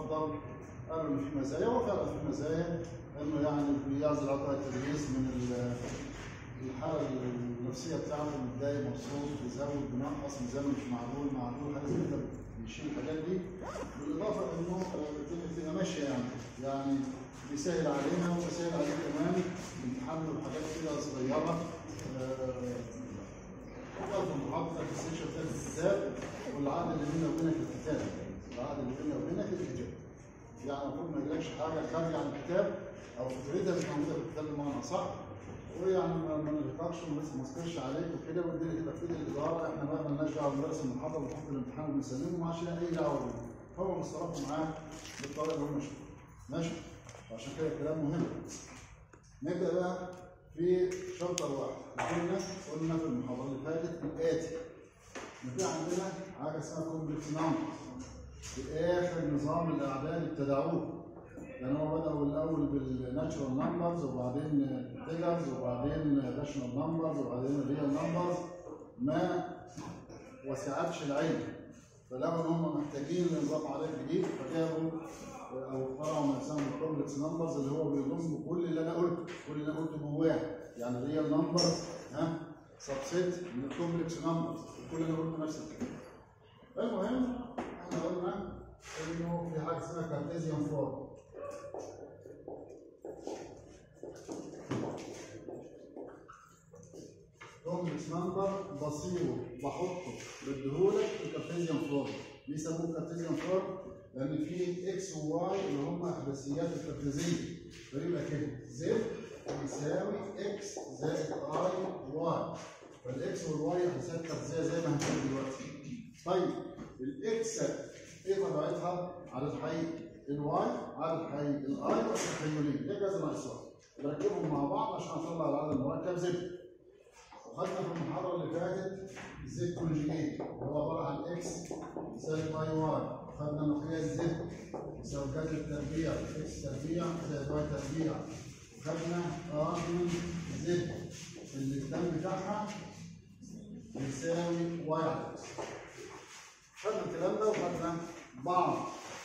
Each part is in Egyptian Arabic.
افضل قالوا ان في مزايا وفعلا في مزايا انه يعني بيعزل عضله التدريس من ال- الحاله النفسيه بتاعته متضايق مبسوط بيزود بينقص ميزان مش معدول معدول حاجه زي كده بيشيل الحاجات دي بالاضافه انه الدنيا بتبقى ماشيه يعني يعني بيسهل علينا وبيسهل علينا كمان بنحمل حاجات كده صغيره آه، في المحاضره في السيشن بتاعت الكتاب والعقد اللي بيننا وبينك الكتاب العقد اللي بيننا وبينك الكتاب يعني المفروض ما يجيلكش حاجه خارجه عن الكتاب او فكرتها مش موجوده في الكتاب بمعنى صح ويعني ما ما نرهقكش وما نسكرش عليك وكده والدنيا تبقى في ايد الاداره احنا ما لناش دعوه بندرس المحاضره ونحط الامتحان وبنسلمه ما عادش لنا اي دعوه بيه هو مصطلحه معاه بالطريقه اللي هم شافوها ماشي عشان كده الكلام مهم نبدا بقى في شابتر واحد قلنا قلنا في المحاضره اللي فاتت الاتي ان في عندنا حاجه اسمها كومبلكس نمبر في اخر نظام الاعداد ابتدعوه يعني هو بدأوا الأول بالناتشرال نمبرز وبعدين تيجرز وبعدين راشونال نمبرز وبعدين ريال نمبرز ما وسعتش العلم فلقوا إن هم محتاجين لنظام عدد جديد فجابوا أو اخترعوا ما يسمى الكومبلكس نمبرز اللي هو بيضم كل اللي أنا قلته كل اللي أنا قلته جواه يعني الريال نمبرز ها سبسيت من الكومبلكس نمبرز كل اللي أنا قلته نفس الكلام المهم احنا قلنا انه في حاجه اسمها كارتيزيان فورم كومبلكس نمبر بصيره بحطه بديهولك في كارتيزيان فورم بيسموه كارتيزيان فورم لان في اكس وواي اللي هم احداثيات الكارتيزيه فيبقى كده زد يساوي اكس زائد اي واي فالاكس والواي احداثيات كارتيزيه زي ما هنشوف دلوقتي طيب الاكس ايه طبيعتها على الحي الواي على الحي الاي والتخيلين ده كذا ناقص واحد بركبهم مع بعض عشان اطلع العدد المركب زد وخدنا في المحاضره اللي فاتت زد كونجيجيت هو عباره عن اكس زائد واي واي خدنا مقياس زد يساوي كذا التربيع اكس تربيع زائد واي تربيع وخدنا ار من زد اللي الكلام بتاعها يساوي واي على اكس خدنا الكلام ده وخدنا بعض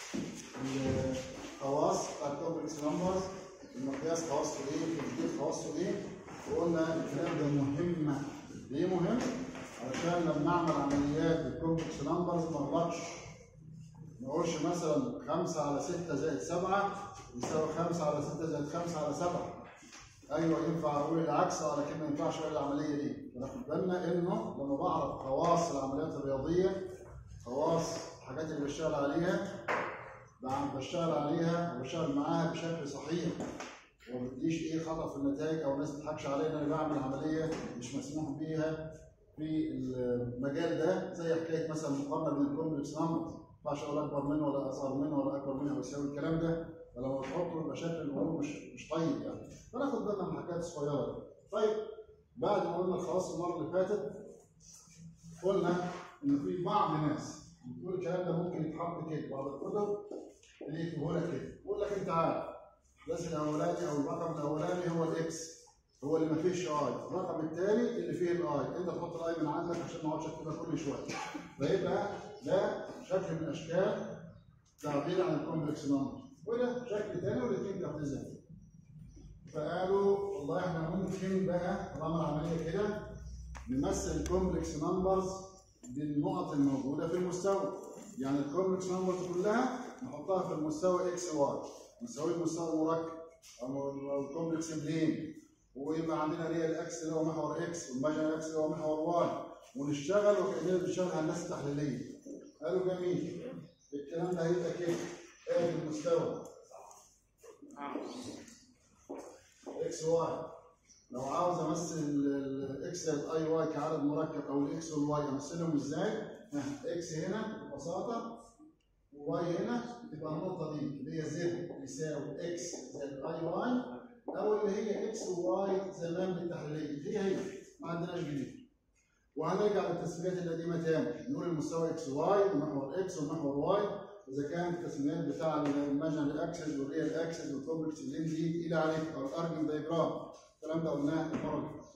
الخواص بتاع الكومبلكس نمبرز المقياس خواصه ايه والتدبير خواصه ايه وقلنا الكلام ده مهم ليه مهم؟ علشان لما نعمل عمليات بالكومبلكس نمبرز ما نغلطش ما نقولش مثلا 5 على 6 زائد 7 يساوي 5 على 6 زائد 5 على 7 ايوه ينفع اقول العكس ولكن ما ينفعش اقول العمليه دي ناخد بالنا انه لما بعرف خواص العمليات الرياضيه خواص الحاجات اللي بشتغل عليها بعم- بشتغل عليها وبشتغل معاها بشكل صحيح وما بديش ايه خطا في النتائج او الناس ما تضحكش عليا ان انا بعمل عمليه مش مسموح بيها في المجال ده زي حكايه مثلا مقارنه بين الكومبلكس نمبرز ما ينفعش اقول اكبر منه ولا اصغر منه ولا اكبر منه ويساوي الكلام ده فلما تحطه يبقى شكل الامور مش مش طيب يعني فناخد بالنا من الحاجات الصغيره دي طيب بعد ما قلنا خلاص المره اللي فاتت قلنا ان في بعض الناس بتقول الكلام ده ممكن يتحط كده بعض الكتب اللي يكتبوا لك كده يقول لك انت عارف الدرس الاولاني او الرقم الاولاني هو الاكس هو اللي ما فيهش اي الرقم الثاني اللي فيه الاي انت تحط الاي من عندك عشان ما اقعدش اكتبها كل شويه فيبقى ده شكل من اشكال تعبير عن الكومبلكس نمبر وده شكل ثاني والاثنين كارتيزيان فقالوا والله احنا ممكن بقى طالما العمليه كده نمثل الكومبلكس نمبرز بالنقط الموجوده في المستوى يعني الكومبلكس نمبرز كلها نحطها في المستوى اكس واي نسوي المستوى المركب او الكومبلكس بلين ويبقى عندنا ريال اكس اللي هو محور اكس والماجنال اكس اللي هو محور واي ونشتغل وكاننا بنشتغل هندسه تحليليه قالوا جميل الكلام ده هيبقى كده ادي المستوى اكس واي لو عاوز امثل الاكس الاي واي كعدد مركب او الاكس والواي امثلهم ازاي؟ ها، اكس هنا ببساطه وواي هنا تبقى النقطه دي اللي هي زد يساوي اكس زائد اي واي او اللي هي اكس وواي زمان بالتحليليه هي هي ما عندناش جديد وهنرجع للتسميات القديمه تاني نقول المستوى اكس واي ومحور اكس ومحور واي اذا كانت التسميات بتاع الماجنال اكسس والريال اكسس والكومبلكس اللي دي الى عليك او الارجن دايجرام الكلام ده قلناه المره اللي فاتت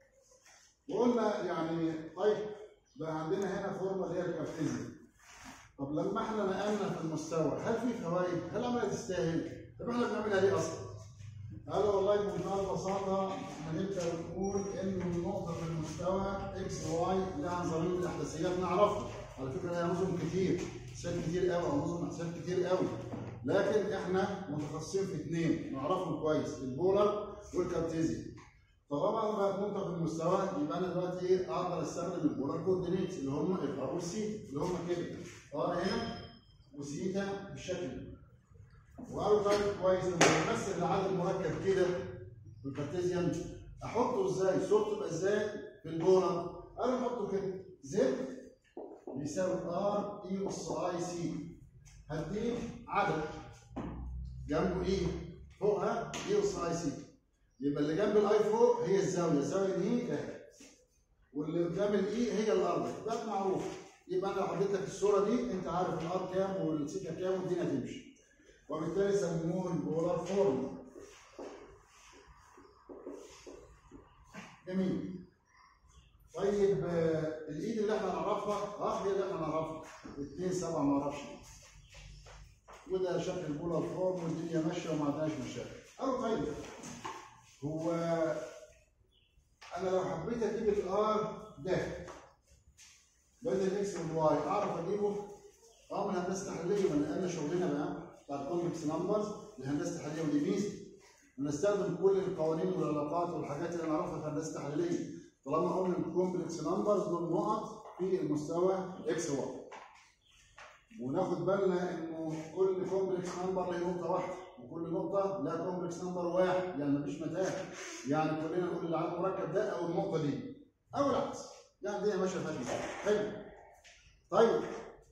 وقلنا يعني طيب بقى عندنا هنا فورمه اللي هي الكارتيزيان طب لما احنا نقلنا في المستوى هل في فوائد؟ هل العمليه تستاهل؟ طب احنا بنعملها ليه اصلا؟ قالوا والله بمنتهى البساطه احنا نبدا نقول ان النقطه في المستوى اكس واي لها نظامين من الاحداثيات نعرفها على فكره لها نظم كتير حساب كتير قوي او نظم حساب كتير قوي لكن احنا متخصصين في اثنين نعرفهم كويس البولر والكارتيزي طالما بقت نقطه في المستوى يبقى انا دلوقتي ايه اقدر استخدم البولار كوردينيتس اللي هم الار والسي اللي هم كده ار هنا وسيتا بالشكل ده وقالوا طيب كويس لما بس العدد المركب كده بالكارتيزيان احطه ازاي؟ صورته تبقى ازاي؟ في البولر قالوا نحطه كده زد بيساوي ار اي اس اي سي هديك عدد جنبه ايه؟ فوقها اي اس اي سي يبقى اللي جنب الاي فوق هي الزاويه، الزاويه دي اهي واللي قدام الاي هي الارض ده معروف يبقى انا لو حطيت لك الصوره دي انت عارف الار كام والسيتا كام والدنيا تمشي وبالتالي سموه البولار فورم جميل طيب آه، الايد اللي احنا نعرفها اه هي اللي احنا نعرفها الاثنين سبعه ما اعرفش وده شكل البولار فورم والدنيا ماشيه وما عندناش مشاكل قالوا طيب هو انا لو حبيت اجيب الار ده بدل الاكس والواي اعرف اجيبه اه من هندسه تحليليه من انا شغلنا بقى بتاع الكومبلكس نمبرز الهندسه التحليليه ودي ميزه بنستخدم كل القوانين والعلاقات والحاجات اللي نعرفها في الهندسه التحليليه طالما قلنا الكومبلكس نمبرز دول نقط في المستوى اكس واي وناخد بالنا انه كل كومبلكس نمبر له نقطه واحده وكل نقطه لها كومبلكس نمبر واحد يعني مفيش متاهه يعني كلنا نقول العدد المركب ده او النقطه دي او العكس يعني الدنيا ماشيه فيها حلو طيب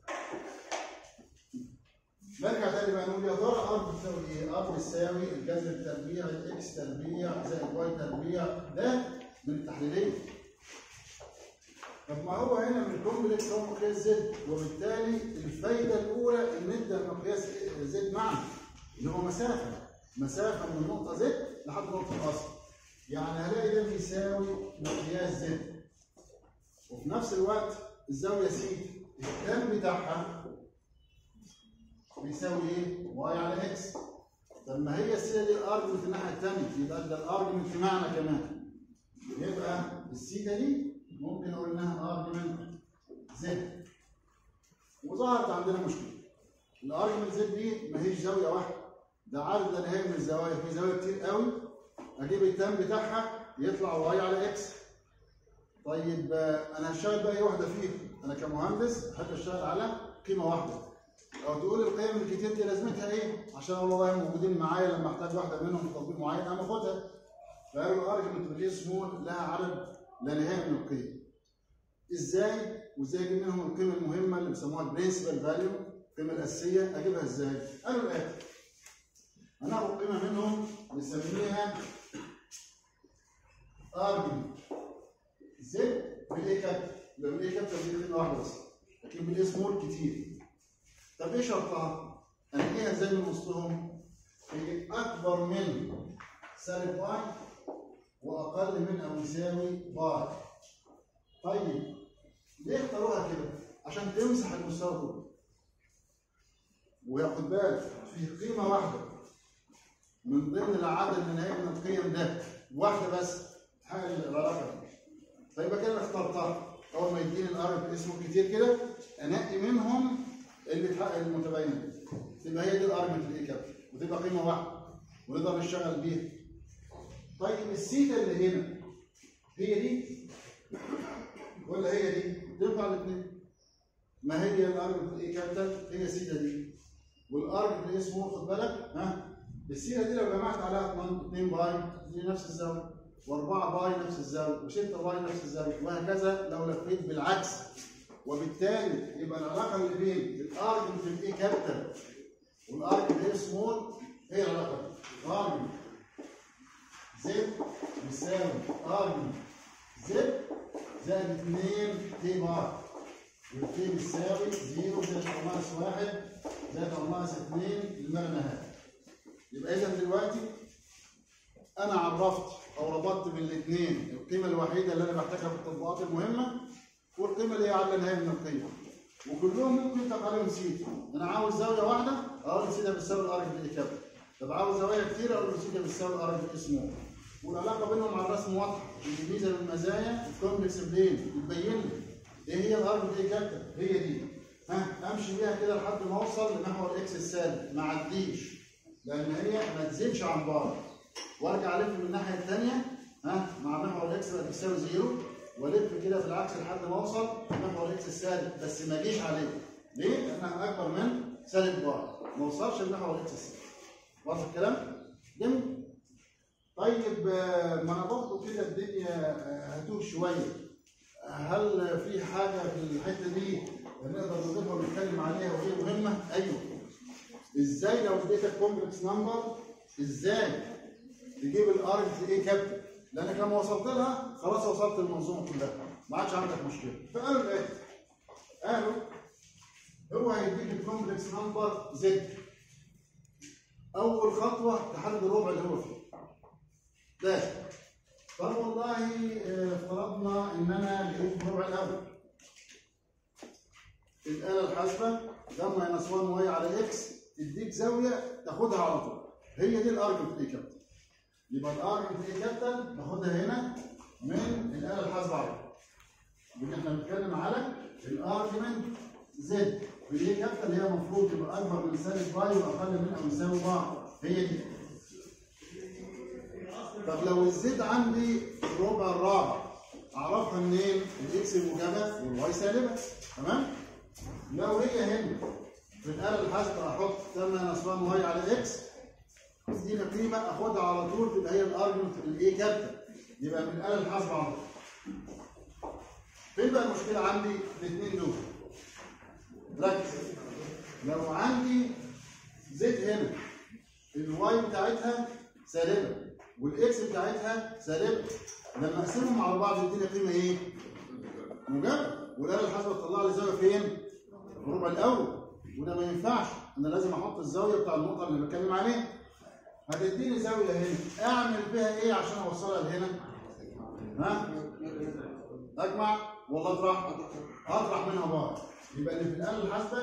نرجع تاني بقى نقول يا ترى ار بتساوي ايه؟ ار بتساوي الجذر التربيع الاكس تربيع زائد واي تربيع ده من التحليليه. طب ما هو هنا من الكومبلكس هو مقياس زد وبالتالي الفايده الاولى ان ادى المقياس زد معنى اللي هو مسافه مسافه من النقطه زد لحد نقطه الاصل. يعني هلاقي ده بيساوي مقياس زد وفي نفس الوقت الزاويه سي الكام بتاعها بيساوي ايه؟ واي على اكس. طب ما هي السي دي الارجمنت الناحيه الثانيه يبقى ده الارجمنت في معنى كمان. يبقى السيتا دي ممكن اقول انها ارجمنت زد. وظهرت عندنا مشكله. الارجمنت زد دي ما هيش زاويه واحده. ده عدد نهائي من الزوايا، في زوايا كتير قوي اجيب التام بتاعها يطلع واي على اكس. طيب آه، انا هشتغل بقى ايه واحده فيهم؟ انا كمهندس احب اشتغل على قيمه واحده. او تقول القيم الكتير دي لازمتها ايه؟ عشان اقول والله موجودين معايا لما احتاج واحده منهم في تطبيق معين انا باخدها. فقالوا الارجمنت بالايه سمول لها عدد لا نهائي من القيم. ازاي؟ وازاي اجيب منهم القيمه المهمه اللي بيسموها البرنسبل فاليو القيمه الاساسيه اجيبها ازاي؟ قالوا الاتي. هناخد قيمه منهم نسميها ارجمنت زد بالايه كابتل يبقى بالايه كابتل دي قيمه واحده بس لكن بالايه سمول كتير طب ايه شرطها؟ انقيها ازاي من وسطهم؟ هي اكبر من سالب واي واقل من او يساوي باي. طيب ليه اختاروها كده؟ عشان تمسح المستوى كله. وياخد بالك في قيمه واحده من ضمن العدد النهائي من القيم ده واحده بس تحقق العلاقه دي. طيب كده أنا اخترتها اول ما يديني الارض اسمه كتير كده انقي منهم اللي تحقق المتباينه دي تبقى هي دي الارجمنت الايه كابتن وتبقى قيمه واحده ونقدر نشتغل بيها طيب السيتا اللي هنا هي دي ولا هي دي؟ تنفع الاثنين ما هي الارجمنت الايه كابتن هي سيتا دي والارجمنت اللي اسمه خد بالك ها السيتا دي لو جمعت عليها 2 باي دي نفس الزاويه و4 باي نفس الزاويه و6 باي نفس الزاويه وهكذا لو لفيت بالعكس وبالتالي يبقى العلاقه اللي بين الارجمنت الاي كابيتال والارجمنت الاي سمول هي العلاقه دي ارجمنت زد بيساوي ارجمنت زد زائد 2 تي بار والتي بيساوي 0 زائد ناقص 1 زائد ناقص 2 لما نهايه يبقى اذا دلوقتي انا عرفت او ربطت بين الاثنين القيمه الوحيده اللي انا بحتاجها في التطبيقات المهمه والقيمه اللي هي على النهايه من القيمه وكلهم ممكن تبقى لهم سيتا انا عاوز زاويه واحده اقول له سيتا بتساوي الار في الاي كابيتال طب عاوز زوايا كتير اقول له سيتا بتساوي الار في اسمه والعلاقه بينهم على الرسم واضحه دي ميزه من المزايا الكومبلكس بلين بتبين لي ايه هي الار في الاي كابيتال هي دي ها امشي بيها كده لحد ما اوصل لمحور الاكس السالب ما اعديش لان هي ما تزيدش عن بعض وارجع الف من الناحيه الثانيه ها مع محور الاكس بقى تساوي زيرو والف كده في العكس لحد ما اوصل لمحور الاكس السالب بس ما اجيش عليه ليه؟ لانها اكبر من سالب بار ما اوصلش لمحور الاكس السالب واضح الكلام؟ جميل طيب آه، ما انا برضه كده الدنيا آه، هتوه شويه هل في حاجه في الحته دي نقدر نضيفها ونتكلم عليها وهي مهمه؟ ايوه ازاي لو اديتك كومبلكس نمبر ازاي تجيب الار في ايه كابيتال لانك لما وصلت لها خلاص وصلت للمنظومه كلها ما عادش عندك مشكله فقالوا الايه قالوا هو هيديك الكومبلكس نمبر زد اول خطوه تحدد الربع اللي هو فيه ده طب والله آه، افترضنا ان انا لقيت الربع الاول الآلة الحاسبة ده ماينس 1 واي على اكس تديك زاوية تاخدها على طول هي دي الارجمنت اي كابيتال يبقى الارجمنت اي كابيتال ناخدها هنا من الآلة الحاسبة على طول يبقى احنا بنتكلم على الارجمنت زد والاي كابيتال هي المفروض تبقى اكبر من سالب باي واقل من او يساوي بعض هي دي طب لو الزد عندي ربع الرابع اعرفها منين؟ الاكس موجبه والواي سالبه تمام؟ لو هي هنا في الآلة الحاسبة أحط 8 نصبان واي على إكس تدينا قيمة أخدها على طول تبقى هي الأرجمنت الإيه كابيتال يبقى من الآلة الحاسبة على طول. فين بقى المشكلة عندي؟ الاثنين دول. ركز لو عندي زد هنا الواي بتاعتها سالبة والإكس بتاعتها سالبة لما أقسمهم على بعض يدينا قيمة إيه؟ موجبة والآلة الحاسبة تطلع لي زاوية فين؟ الربع الاول وده ما ينفعش انا لازم احط الزاويه بتاع النقطه اللي بتكلم عليها هتديني زاويه هنا اعمل بيها ايه عشان اوصلها لهنا ها اجمع ولا اطرح اطرح منها باي يبقى اللي في الاله الحاسبه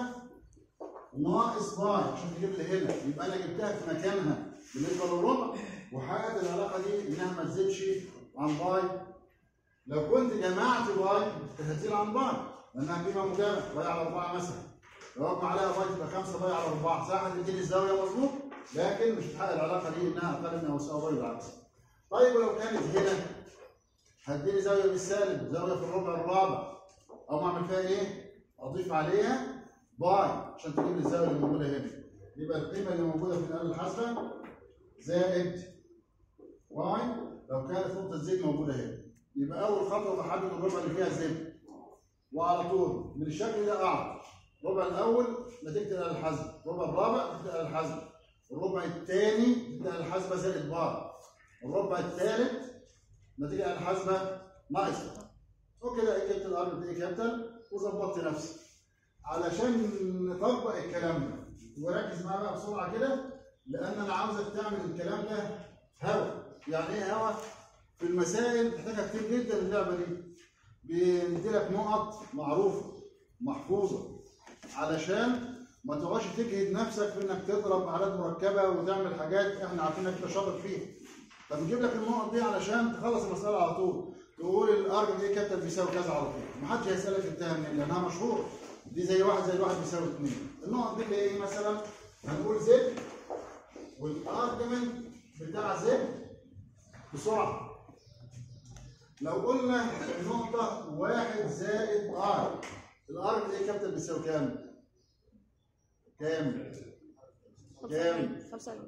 ناقص باي عشان تجيب لي هنا يبقى انا جبتها في مكانها بالنسبه للربع وحققت العلاقه دي انها ما تزيدش عن باي لو كنت جمعت باي كانت هتزيد عن باي لانها قيمه موجبه باي على 4 مثلا لو اجمع عليها باي تبقى 5 باي على 4 صح هتديني الزاويه مظبوط لكن مش هتحقق العلاقه دي انها اقل من او يساوي باي بالعكس طيب ولو كانت هنا هتديني زاويه بالسالب زاويه في الربع الرابع او اعمل فيها ايه؟ اضيف عليها باي عشان تجيب لي الزاويه اللي موجوده هنا يبقى القيمه اللي موجوده في الاله الحاسبه زائد واي لو كانت نقطه زد موجوده هنا يبقى اول خطوه بحدد الربع اللي فيها زد وعلى طول من الشكل ده اعرف الربع الاول نتيجه الاله الحاسبه الربع الرابع نتيجه الاله الحاسبه الربع الثاني نتيجه الاله الحاسبه زائد بار الربع الثالث نتيجه الاله الحاسبه ناقص وكده جبت الار بتاعي كابيتال وظبطت نفسي علشان نطبق الكلام ده وركز معايا بقى بسرعه كده لان انا عاوزك تعمل الكلام ده هوا يعني ايه هوا في المسائل بتحتاجها كتير جدا اللعبه دي بنديلك نقط معروفه محفوظه علشان ما تقعدش تجهد نفسك في انك تضرب اعداد مركبه وتعمل حاجات احنا عارفين انك انت شاطر فيها فبنجيب لك النقط دي علشان تخلص المساله على طول تقول الارجل ايه كابتن بيساوي كذا على طول محدش هيسالك انتهى منين لانها مشهوره دي زي واحد زي واحد بيساوي اثنين النقط دي اللي ايه مثلا هنقول زد والارجمنت بتاع زد بسرعه لو قلنا النقطة واحد زائد ار الار ايه كابتن بيساوي كام؟ كام؟ كام؟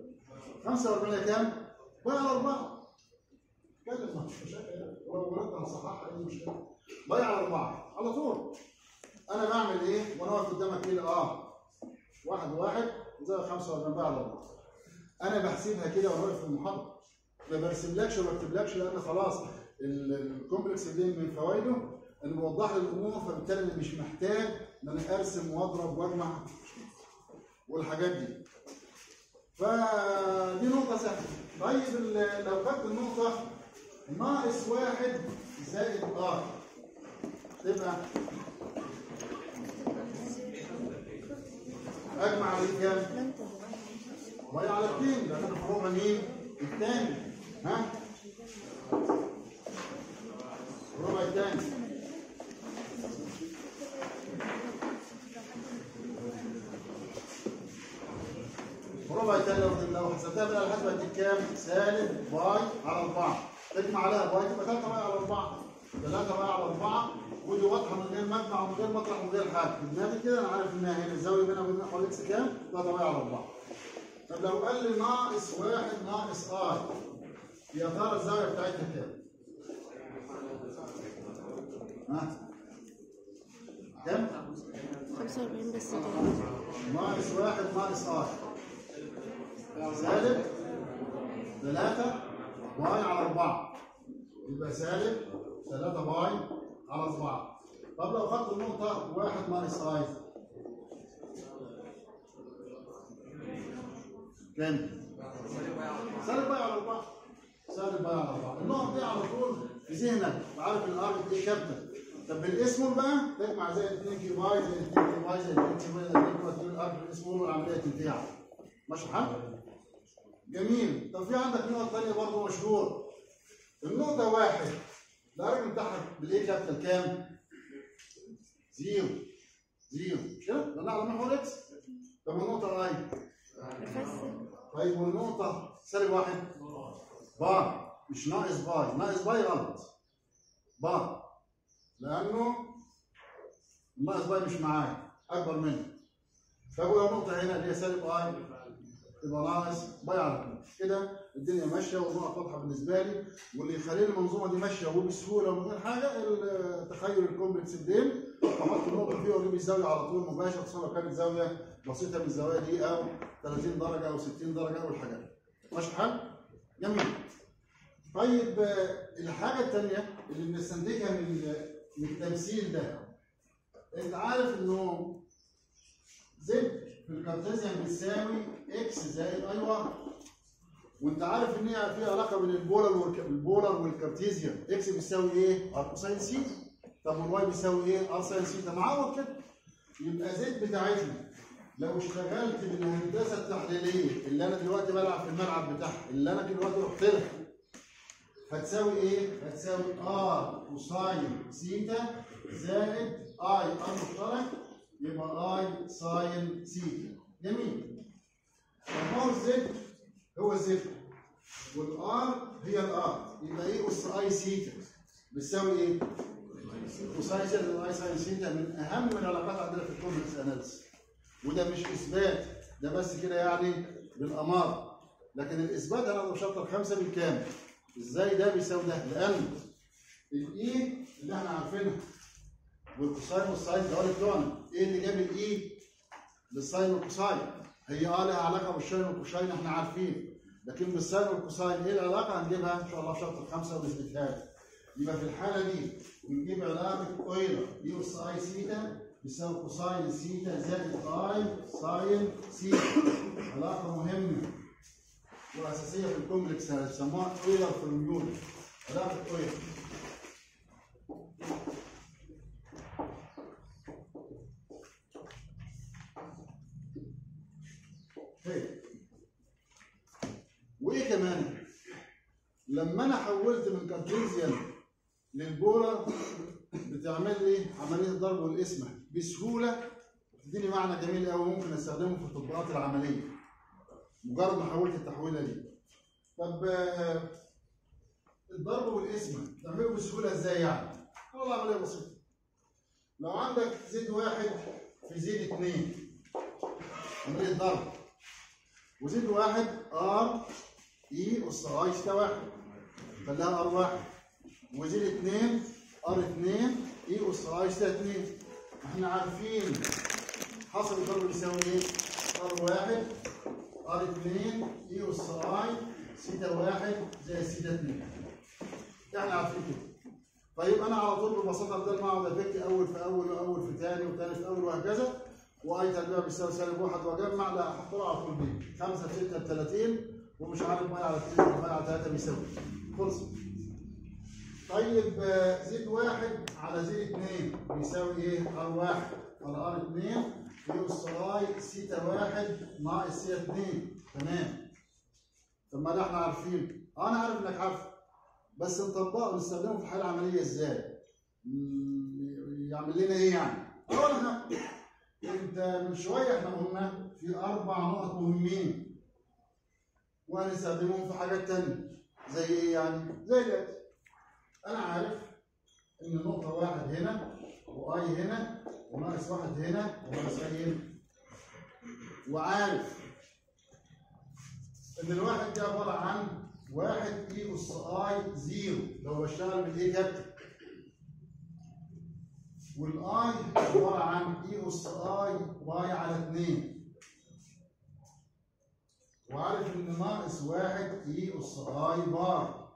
45 كام؟ باي على 4 اتكلم ما فيش مشاكل ولو غلطت هنصححها ايه المشكلة؟ باي على 4 على طول انا بعمل ايه؟ وانا واقف قدامك كده اه واحد واحد زائد 45 باي على 4 انا بحسبها كده وانا واقف في المحاضرة ما برسملكش وما بكتبلكش لان خلاص الكومبلكس دي من فوائده انه بيوضح لي الامور فبالتالي انا مش محتاج ان انا ارسم واضرب واجمع والحاجات دي فدي نقطة سهلة طيب ال- لو خدت النقطة ناقص واحد زائد ار تبقى اجمع على دي كام؟ واي على 2 لان الفروع مين؟ الثاني ها؟ الربع الثاني الربع الثاني لو لو حسبتها من الحسبة دي كام؟ سالب باي على 4 تجمع عليها باي تبقى 3 باي على 4 3 باي على 4 ودي واضحه من غير مجمع ومن غير مطرح ومن غير حاجه دماغي كده انا عارف انها هنا الزاويه بينها وبين محور اكس كام؟ 3 باي على 4 طب لو قال لي ناقص 1 ناقص اي يا ترى الزاويه بتاعتها كام؟ ها؟ كام؟ 45 بس كده ناقص واحد ناقص اي سالب ثلاثة باي على أربعة يبقى سالب ثلاثة باي على أربعة طب لو خدت النقطة واحد ناقص اي كام؟ سالب باي على أربعة سالب باي على أربعة النقط دي على طول في ذهنك وعارف ان الار دي كابتن طب بالاسمول بقى تجمع زي 2 كي باي زي 2 كي باي زي 2 كي باي زي 2 كي باي تقول الار بالاسمول والعمليه تنتهي على طول. ماشي الحال؟ جميل طب في عندك نقطة تانية برضه مشهورة النقطة واحد الدرجة بتاعها بالايه كابتن كام؟ زيرو زيرو مش كده؟ لأن على محور اكس طب النقطة اي بفسر طيب والنقطة سالب واحد باي مش ناقص باي ناقص باي غلط باي لأنه ناقص باي مش معايا أكبر منه طب ولو نقطة هنا اللي هي سالب اي يبقى ناقص باي على اتنين كده الدنيا ماشية والنقط واضحة بالنسبة لي واللي يخلي المنظومة دي ماشية وبسهولة ومن غير حاجة التخيل الكومبلكس الدين احط النقطة فيه واجيب الزاوية على طول مباشر خصوصا لو كانت زاوية بسيطة من الزوايا دي أو 30 درجة أو 60 درجة أو الحاجات دي. ماشي الحال؟ جميل. طيب آه، الحاجة الثانية اللي بنستنتجها من من التمثيل ده أنت عارف إنه زد في الكارتيزيان بتساوي اكس زائد اي واحد وانت عارف ان هي في علاقه بين البولر والك... البولر والكارتيزيان اكس بيساوي ايه؟ ار كوساين سيتا طب والواي بيساوي ايه؟ ار ساين سيتا معوض كده يبقى زد بتاعتنا لو اشتغلت بالهندسه التحليليه اللي انا دلوقتي بلعب في الملعب بتاعها اللي انا دلوقتي رحت لها هتساوي ايه؟ هتساوي ار كوساين سيتا زائد اي ار مشترك يبقى اي ساين سيتا جميل طب هو الزد هو الزد والار هي الار يبقى ايه اس اي سيتا بتساوي ايه؟ كوساين زائد الاي ساين سيتا من اهم العلاقات عندنا في الكومبلكس اناليسيس وده مش اثبات ده بس كده يعني بالاماره لكن الاثبات انا بشطر خمسه بالكامل ازاي ده بيساوي ده؟ لان الاي اللي احنا عارفينها والكوساين والساين ده بتوعنا ايه اللي جاب الاي للساين والكوساين هي اه لها علاقه بالشاين والكوساين احنا عارفين لكن بالساين والكوساين ايه العلاقه هنجيبها ان شاء الله في شابتر خمسه ونثبتها لك. يبقى في الحاله دي بنجيب علاقه اويلر دي اس اي سيتا بيساوي كوساين سيتا زائد اي ساين سيتا علاقه مهمه واساسيه في الكومبلكس هيسموها اويلر في الميول علاقه اويلر طيب وايه كمان لما انا حولت من كارتيزيان للبولر بتعمل لي عمليه الضرب والقسمه بسهوله تديني معنى جميل قوي ممكن استخدمه في التطبيقات العمليه مجرد ما حولت التحويله دي طب آه، الضرب والقسمه تعمله بسهوله ازاي يعني؟ والله عمليه بسيطه لو عندك زد واحد في زد اثنين عمليه ضرب وزد واحد ار اي اس اي ستا واحد خليها ار واحد وزد اثنين ار اثنين اي اس اي ستا اثنين احنا عارفين حصل الضرب بيساوي ايه؟ ار واحد ار اثنين اي اس اي سيتا واحد زي سيتا اثنين احنا عارفين كده طيب انا على طول ببساطه بدل ما اقعد افك اول في اول واول في ثاني وثاني في اول وهكذا واي تربيع بيساوي سالب واحد واجمع لا احط له على طول بيه 5 في 6 ب 30 ومش عارف باي على 2 باي على 3 بيساوي خلص طيب آه، زد واحد على زد 2 بيساوي ايه؟ ار واحد على ار 2 اي اس اي سيتا واحد ناقص سيتا اتنين تمام طب ما ده احنا عارفين انا عارف انك عارف بس نطبقه نستخدمه في الحاله العمليه ازاي؟ مم، يعمل لنا ايه يعني؟ اول حاجه انت من شويه احنا قلنا في اربع نقط مهمين وهنستخدمهم في حاجات تانية زي ايه يعني؟ زي الاتي انا عارف ان نقطة واحد هنا واي هنا وناقص واحد هنا وناقص اي هنا وعارف ان الواحد دي عبارة عن واحد اي اس اي زيرو لو بشتغل بالايه كابتن والاي عبارة عن اي اس اي واي على اتنين وعارف ان ناقص واحد اي اس اي بار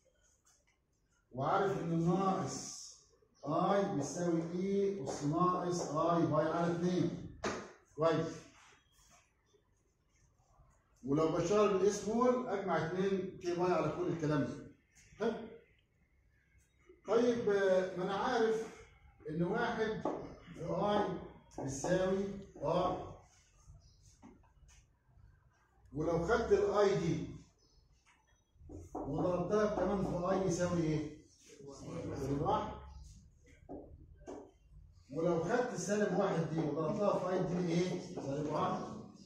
وعارف ان ناقص اي بيساوي اي اس ناقص اي باي على 2 كويس ولو بشتغل بالاس مول اجمع 2 كي باي على كل الكلام ده حلو طيب آه، ما انا عارف ان واحد في اي بيساوي ار ولو خدت الاي دي وضربتها كمان في اي يساوي ايه؟ سالب واحد ولو خدت سالب واحد دي وضربتها في اي دي ايه؟ سالب واحد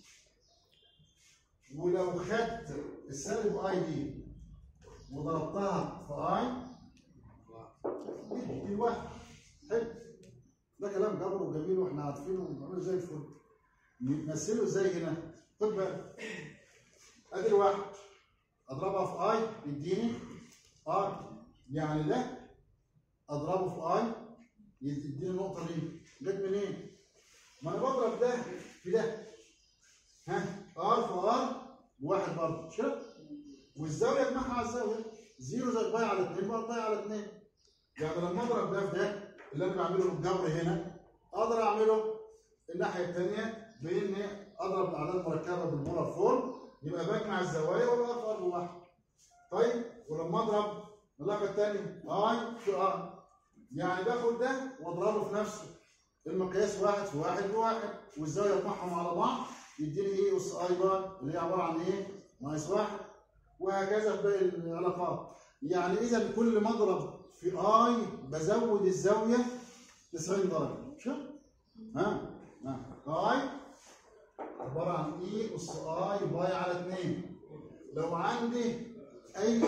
ولو خدت السالب اي دي وضربتها في اي دي, دي واحد حلو ده كلام جبر وجميل واحنا عارفينه وبنعمله زي الفل نمثله ازاي هنا؟ خد بالك ادي الواحد اضربها في اي يديني ار يعني ده اضربه في اي يديني النقطه دي جت منين؟ ما انا بضرب ده في ده ها ار في ار بواحد برضه مش كده؟ والزاويه اجمعها على الزاويه زيرو زائد باي على 2 بقى باي على 2 يعني لما اضرب ده في ده اللي انا بعمله بالجبر هنا اقدر اعمله الناحيه الثانيه بان اضرب الاعداد المركبه بالبولار فورم يبقى بجمع الزوايا وابقى في ارض واحد طيب ولما اضرب العلاقه الثانيه اي في ار يعني باخد ده واضربه في نفسه المقياس واحد في واحد بواحد والزاويه اجمعهم على بعض يديني ايه اس اي بار اللي هي عباره عن ايه؟ ناقص واحد وهكذا في باقي العلاقات يعني اذا كل ما اضرب في اي بزود الزاويه 90 درجه مش كده؟ ها ها اي عباره عن اي اس اي باي على 2 لو عندي اي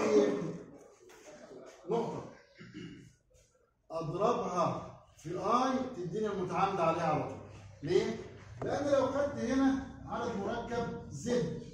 نقطه اضربها في اي تديني المتعامده عليها على طول ليه؟ لان لو خدت هنا عدد مركب زد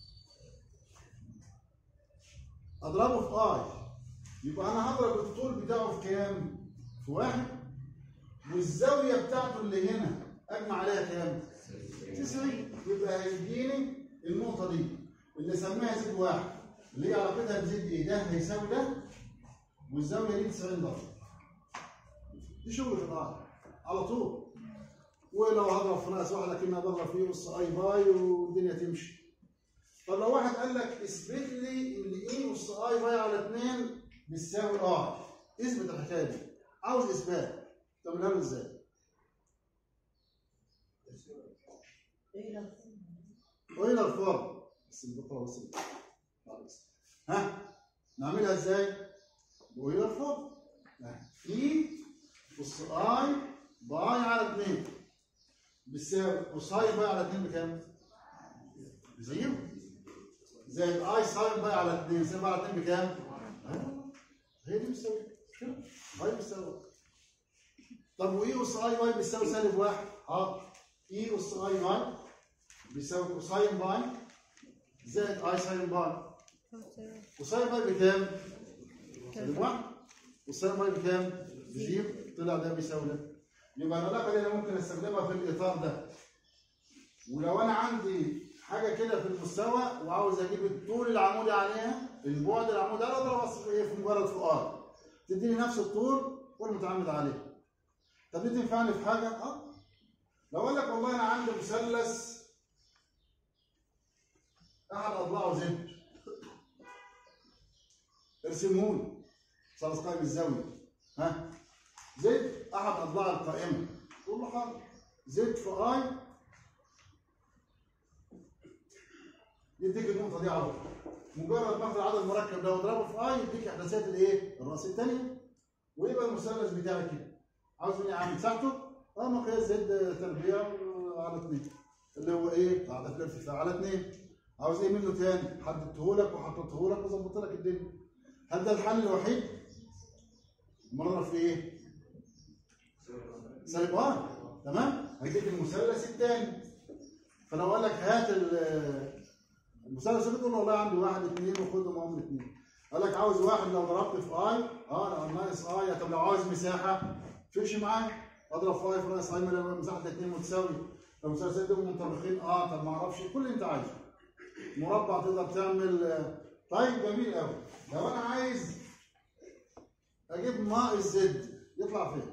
اضربه في اي يبقى انا هضرب الطول بتاعه في كام؟ في واحد والزاويه بتاعته اللي هنا اجمع عليها كام؟ 90 يبقى هيديني النقطه دي اللي سماها زد واحد اللي هي علاقتها بزد ايه؟ ده هيساوي ده والزاويه دي 90 درجه دي شغل في الارض على طول ولو هضرب في ناقص واحد اكنها بضرب فيه نص اي باي والدنيا تمشي طب لو واحد قال لك اثبت لي ان ايه نص اي باي على 2 بتساوي ار اثبت الحكايه دي عاوز اثبات تعملها له ازاي؟ اويلر فورم بس البقره بس خالص ها نعملها ازاي؟ اويلر فورم اي اس اي باي على 2 بتساوي اس اي باي على 2 بكام؟ زيرو زائد اي ساين باي على 2 ساين باي على 2 بكام؟ أيوة. هي دي بتساوي مش كده؟ اي بتساوي طب واي اس اي باي بيساوي سالب واحد اه اي اس اي باي بيساوي كوساين باي زائد اي ساين باي كوساين باي بكام؟ سالب واحد والساين باي بكام؟ بزيرو طلع ده بيساوي ده يبقى العلاقه دي انا ممكن استخدمها في الاطار ده ولو انا عندي حاجه كده في المستوى وعاوز اجيب الطول العمودي عليها البعد العمودي انا اقدر اوصف ايه في مجرد فؤاد تديني نفس الطول والمتعامد عليه طب دي تنفعني في حاجه اه لو اقول لك والله انا عندي مثلث احد اضلاعه زد ارسمه لي مثلث قائم الزاويه ها زد احد اضلاع القائمه تقول له حاضر زد في اي يديك النقطه دي على طول مجرد ما اخد العدد المركب ده واضربه في اي يديك احداثيات الايه؟ الراس الثانيه ويبقى المثلث بتاعي كده عاوز مني اعمل مساحته؟ اه مقياس زد تربيع على اثنين اللي هو ايه؟ قاعده الارتفاع على اثنين عاوز ايه منه تاني؟ حددته لك وحطيته لك وظبطت لك الدنيا هل ده الحل الوحيد؟ مرة في ايه؟ سالب واحد تمام؟ هيديك المثلث الثاني فلو قال لك هات ال- المثلث اللي تقول له والله عندي واحد اثنين وخدهم هم اثنين قال لك عاوز واحد لو ضربت في اي اه ناقص اي طب لو عاوز مساحه تمشي معايا اضرب في اي في ناقص اي ما مساحه الاثنين متساويه لو المثلثين دول منطبقين اه طب ما اعرفش كل اللي انت عايزه مربع تقدر تعمل آه، طيب جميل قوي لو انا عايز اجيب ناقص زد يطلع فين؟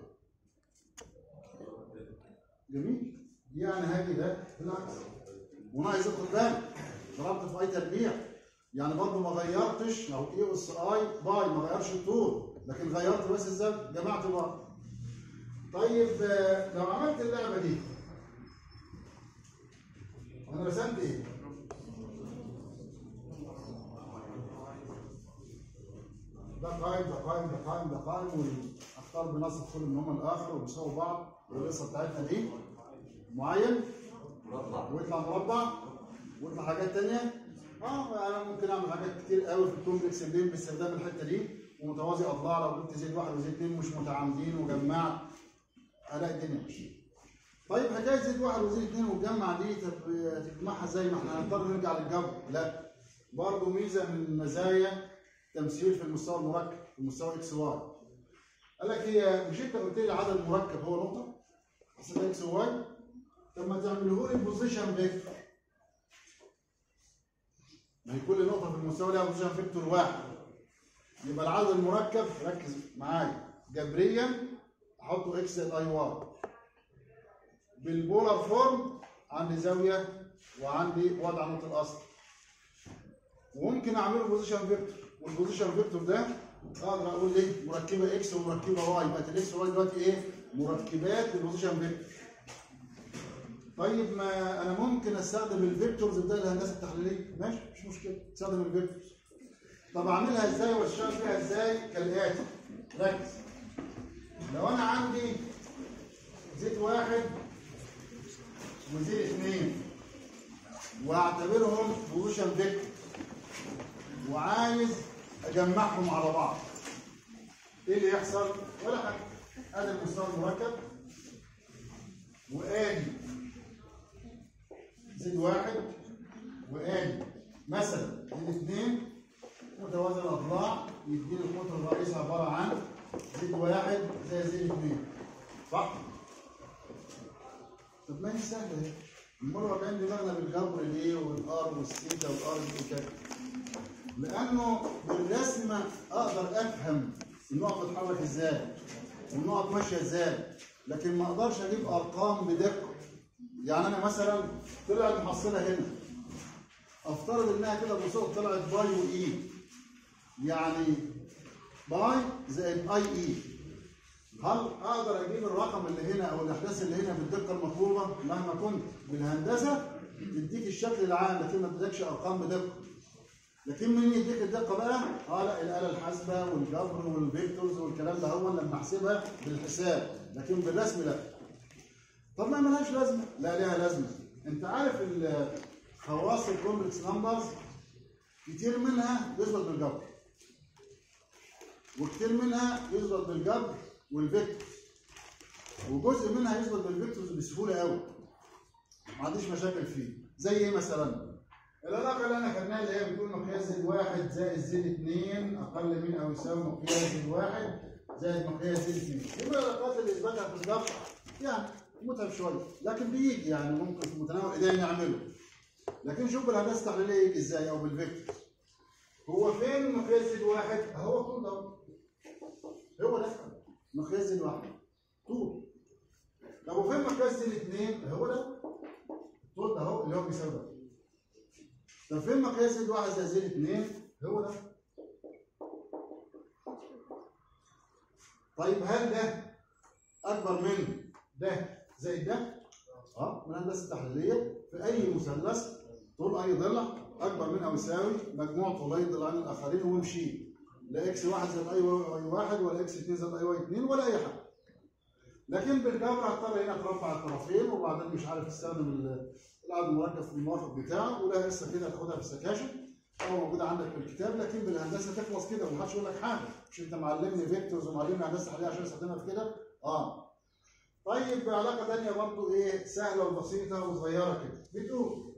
جميل يعني هاجي ده بالعكس وناقص زد خد بالك ضربت في اي تربيع يعني برضه ما غيرتش او اي اس اي باي ما غيرش الطول لكن غيرت بس الزد جمعت بقى طيب آه، لو عملت اللعبه دي انا رسمت ايه؟ ده قائم ده قائم ده قائم ده قائم واختار بنص كل منهم الاخر وبيساووا بعض والقصه بتاعتنا دي معين ويطلع مربع ويطلع حاجات تانية اه انا ممكن اعمل حاجات كتير قوي في الكومبلكس اللين باستخدام الحته دي ومتوازي اضلاع لو جبت زيت واحد وزيت اثنين مش متعامدين وجمعت الاقي الدنيا ماشيه طيب حكايه زيت واحد وزيت اثنين وتجمع دي طب تجمعها زي ما احنا هنضطر نرجع للجبر لا برضه ميزه من مزايا تمثيل في المستوى المركب في المستوى اكس واي قال لك هي مش انت قلت لي عدد مركب هو نقطه حسب اكس واي طب ما تعمله لي بوزيشن فيكتور ما هي كل نقطه في المستوى لها بوزيشن فيكتور واحد يبقى العدد المركب ركز معايا جبريا احطه اكس زائد اي واي بالبولار فورم عندي زاويه وعندي وضع نقطه الاصل وممكن اعمله بوزيشن فيكتور والبوزيشن فيكتور ده اقدر اقول ايه مركبه اكس ومركبه واي بقت الاكس واي دلوقتي ايه مركبات للبوزيشن فيكتور طيب ما انا ممكن استخدم الفيكتورز بتاع الهندسه التحليليه ماشي مش مشكله استخدم الفيكتورز طب اعملها ازاي واشتغل فيها ازاي كالاتي ركز لو انا عندي زيت واحد وزيت اثنين واعتبرهم بوزيشن فيكتور وعايز اجمعهم على بعض ايه اللي يحصل ولا حاجه ادي المستوى المركب وادي زد واحد وادي مثلا زد اثنين متوازي الاضلاع يديني القطر الرئيسي عباره عن زد واحد زي زد اثنين صح؟ طب ما هي سهله اهي المره واقعين دماغنا بالجبر ليه والار والسيتا والار دي وكده لانه بالرسم اقدر افهم النقط بتتحرك ازاي والنقط ماشيه ازاي لكن ما اقدرش اجيب ارقام بدقه يعني انا مثلا طلع المحصله هنا افترض انها كده بصوت طلعت باي واي يعني باي زائد اي اي هل اقدر اجيب الرقم اللي هنا او الاحداث اللي هنا بالدقه المطلوبه مهما كنت بالهندسه تديك الشكل العام لكن ما تديكش ارقام بدقه لكن مين يديك الدقه بقى؟ اه لا الاله الحاسبه والجبر والفيكتورز والكلام ده هو لما احسبها بالحساب لكن بالرسم لا. طب ما ملهاش لازمه؟ لا ليها لازمه. انت عارف ال- خواص الكومبلكس نمبرز كتير منها يظبط بالجبر. وكتير منها يظبط بالجبر والفيكتورز. وجزء منها يظبط بالفيكتورز بسهوله قوي. ما عنديش مشاكل فيه. زي ايه مثلا؟ العلاقة اللي انا خدناها اللي هي بتقول مقياس زد واحد زائد زد اثنين اقل من او يساوي مقياس زد واحد زائد مقياس زد اثنين. يبقى العلاقات اللي اثباتها في الجبر يعني متعب شوية لكن بيجي يعني ممكن في متناول ايدينا نعمله. لكن شوف بالهندسة التحليلية يجي ازاي او بالفيكتورز. هو فين مقياس زد واحد؟ هو طول ده. هو ده مقياس زد واحد. طول. طب وفين مقياس زد اثنين؟ هو ده. طول ده اهو اللي هو بيساوي ده. طب فين مقياس زد واحد زائد زد اثنين؟ هو ده. طيب هل ده أكبر من ده زائد ده؟ اه من الهندسة التحليلية في أي مثلث طول أي ضلع اكبر من او يساوي مجموع طولي ضلعين الاخرين وامشي لا اكس واحد زائد اي واي واحد ولا اكس 2 زائد اي واي 2 ولا اي حاجه لكن بالجبر هضطر هنا ترفع الطرفين وبعدين مش عارف تستخدم ال- العدد المركب في الموافق بتاعه ولا لسه كده تاخدها في السكاشن او موجوده عندك في الكتاب لكن بالهندسه تخلص كده ومحدش يقول لك حاجه مش انت معلمني فيكتورز ومعلمني هندسه حاليه عشان استخدمها في كده اه طيب علاقه ثانيه برضو ايه سهله وبسيطه وصغيره كده بتقول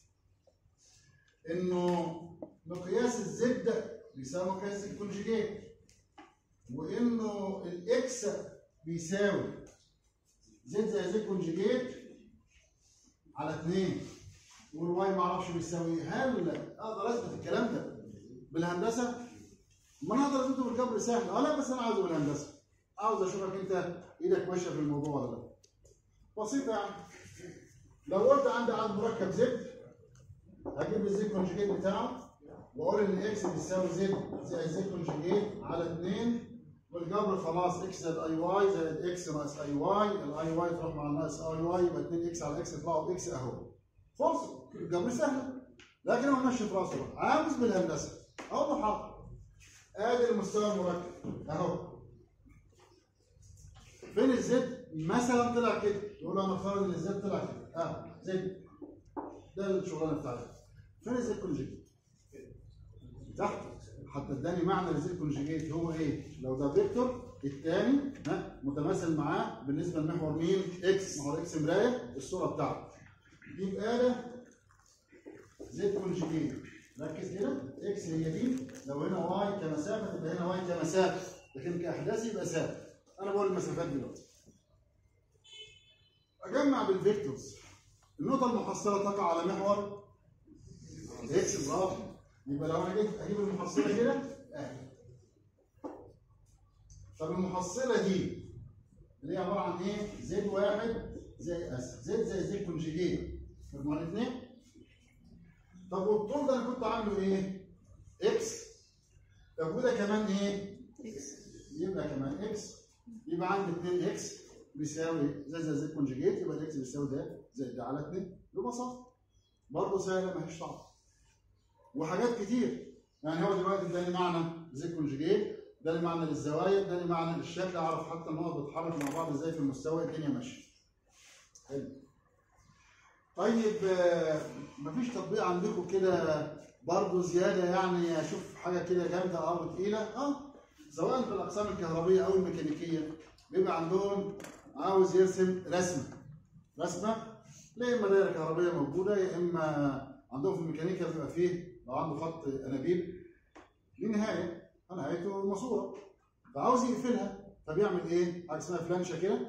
انه مقياس الزد بيساوي مقياس الكونجيجيت وانه الاكس بيساوي زد زي زد كونجيجيت على 2 والواي ما اعرفش بيساوي ايه هل اقدر اثبت الكلام ده بالهندسه؟ ما انا اقدر اثبته بالجبر سهل اه لا بس انا عاوزه بالهندسه عاوز اشوفك انت ايدك ماشيه في الموضوع ولا لا بسيطه يعني لو قلت عندي عدد مركب زد هجيب الزد كونجيجيت بتاعه واقول ان اكس بيساوي زد زائد زد كونجيجيت على 2 والجبر خلاص اكس زائد اي واي زائد اكس ناقص اي واي الاي واي تروح مع الناقص اي واي يبقى 2 اكس على اكس يطلعوا باكس اهو فرصه الجبر سهل لكن هو ماشي في راسه بقى. عاوز بالهندسه اقول له حاضر ادي المستوى المركب اهو فين الزد مثلا طلع كده يقول له انا افترض ان الزد طلع كده اه زد ده الشغلانه بتاعتي فين الزد كونجيجيت تحت حتى اداني معنى للزد كونجيجيت هو ايه لو ده فيكتور الثاني ها متماثل معاه بالنسبه لمحور مين اكس محور اكس مرايه الصوره بتاعته يبقى ده زد كونجيجيت ركز كده اكس هي دي لو هنا واي كمسافه تبقى هنا واي كمسافه لكن كاحداث يبقى ثابت انا بقول المسافات دلوقتي اجمع بالفيكتورز النقطه المحصله تقع على محور اكس برافو يبقى لو انا جيت اجيب المحصله كده اهي طب المحصله دي اللي هي عباره عن ايه؟ زد واحد زي اسف زد زي زد كونجيجيت مجموع الاثنين طب والطول ده انا كنت عامله ايه؟ اكس طب وده كمان ايه؟ اكس يبقى كمان اكس يبقى عندي 2 اكس بيساوي زي زي زي كونجيجيت يبقى الاكس بيساوي ده زائد ده على 2 ببساطه برضه سهله مفيش صعب وحاجات كتير يعني هو دلوقتي اداني معنى زي كونجيجيت اداني معنى للزوايا اداني معنى للشكل اعرف حتى النقط بتتحرك مع بعض ازاي في المستوى الدنيا ماشيه حلو طيب آه، مفيش تطبيق عندكم كده برضه زياده يعني اشوف حاجه كده جامده او تقيله اه سواء في الاقسام الكهربيه او الميكانيكيه بيبقى عندهم عاوز يرسم رسمه رسمه لا اما دايره كهربيه موجوده يا اما عندهم في الميكانيكا بيبقى فيه لو عنده خط انابيب ليه نهايه نهايته ماسوره فعاوز يقفلها فبيعمل ايه؟ حاجه اسمها فلانشه كده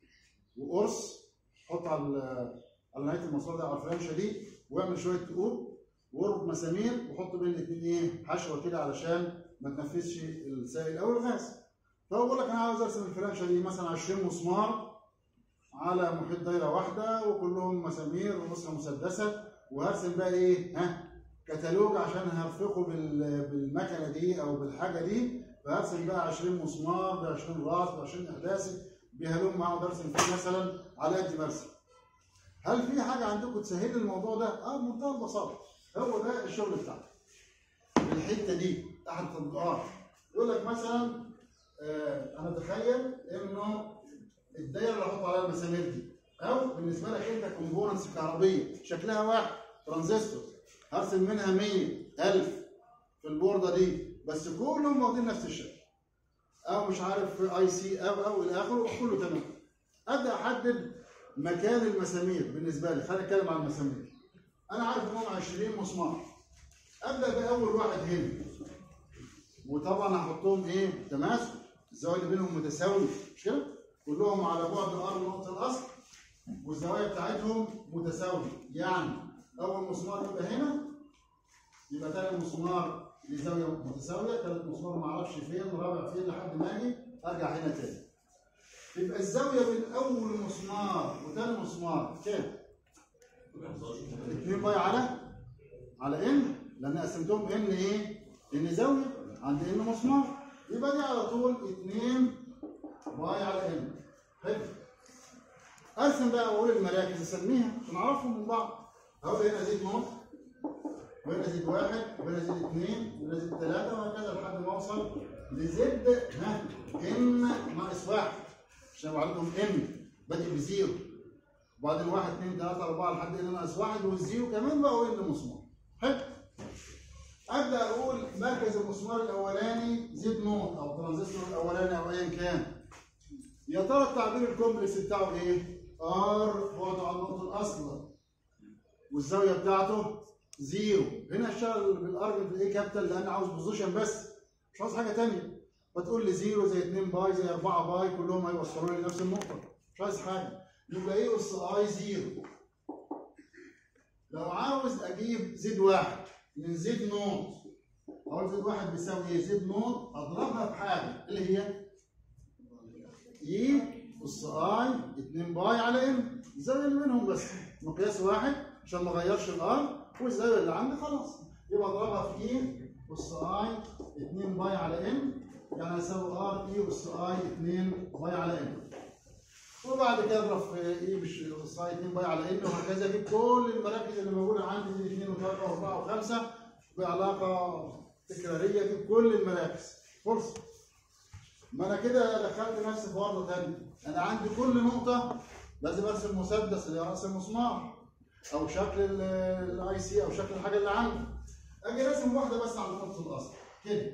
وقرص حط على ال- على نهايه الماسوره ده على الفلانشه دي ويعمل شويه تقوب واربط مسامير وحط بين الاثنين ايه؟ حشوه كده علشان ما تنفذش السائل او الغاز فهو بيقول لك انا عاوز ارسم الفلانشه دي مثلا 20 مسمار على محيط دايره واحده وكلهم مسامير ونصها مسدسه وهرسم بقى ايه؟ ها؟ كتالوج عشان هرفقه بال- بالمكنه دي او بالحاجه دي فهرسم بقى 20 مسمار ب 20 راس ب 20 احداثي بهلوم معاه ارسم فيه مثلا على قد ما ارسم. هل في حاجه عندكم تسهل لي الموضوع ده؟ اه بمنتهى البساطه هو ده الشغل بتاعنا. الحته دي احد التطبيقات يقول لك مثلا آه انا اتخيل انه الدايره اللي احط عليها المسامير دي او بالنسبه لك انت كومبوننتس كهربيه شكلها واحد ترانزستور هرسم منها 100 1000 في البورده دي بس كلهم واخدين نفس الشكل او مش عارف اي سي او او الى اخره كله تمام ابدا احدد مكان المسامير بالنسبه لي خلينا نتكلم عن المسامير انا عارف انهم 20 مسمار ابدا باول واحد هنا وطبعا هحطهم ايه تماسك الزوايا اللي بينهم متساويه مش كده كلهم على بعد الارض من نقطه الاصل والزوايا بتاعتهم متساويه يعني اول مسمار يبقى هنا يبقى تاني مسمار لزاويه متساويه تالت مسمار ما اعرفش فين رابع فين لحد ما اجي ارجع هنا تاني يبقى الزاويه بين اول مسمار وتاني مسمار كام؟ 2 باي على على ان لان قسمتهم ان ايه؟ ان زاويه عند ان مسمار يبقى دي على طول 2 باي على ان حلو ارسم بقى واقول المراكز اسميها عشان اعرفهم من بعض اقول هنا زيت نقط وهنا زد واحد وهنا زد اثنين وهنا زد ثلاثة وهكذا لحد ما اوصل لزد ها ام ناقص واحد عشان يبقى عندهم ام بادئ بزيرو وبعدين واحد اثنين ثلاثة أربعة لحد ان ناقص واحد والزيرو كمان بقوا ان مسمار حلو ابدا اقول مركز المسمار الاولاني زد نوت او ترانزستور الاولاني او ايا كان يا ترى التعبير الكومبلكس بتاعه ايه؟ ار بعده عن النقطه الاصل والزاويه بتاعته زيرو هنا اشتغل بالار بالاي كابيتال لان عاوز بوزيشن بس مش عاوز حاجه ثانيه فتقول لي زيرو زي 2 باي زي 4 باي كلهم هيوصلوا لي نفس النقطه مش عايز حاجه يبقى ايه اس اي زيرو لو عاوز اجيب زد واحد من زد نوت اقول زد واحد بيساوي ايه؟ زد نوت اضربها في حاجه اللي هي اي اس اي 2 باي على ام الزاويه اللي بينهم بس مقياس واحد عشان ما اغيرش الار والزاويه اللي عندي خلاص يبقى اضربها في اي اس اي 2 باي على ام يعني هيساوي ار اي اس اي 2 باي على ام وبعد كده اضرب في ايه مش اس اي 2 باي على ام وهكذا اجيب كل المراكز اللي موجوده عندي دي 2 و3 و4 و5 بعلاقه تكراريه اجيب كل المراكز فرصه ما انا كده دخلت نفسي في ورطه ثانيه انا عندي كل نقطه لازم ارسم مسدس اللي هي راس المسمار او شكل الاي سي او شكل الحاجه اللي عندي اجي راسم واحده بس عند نقطه الاصل كده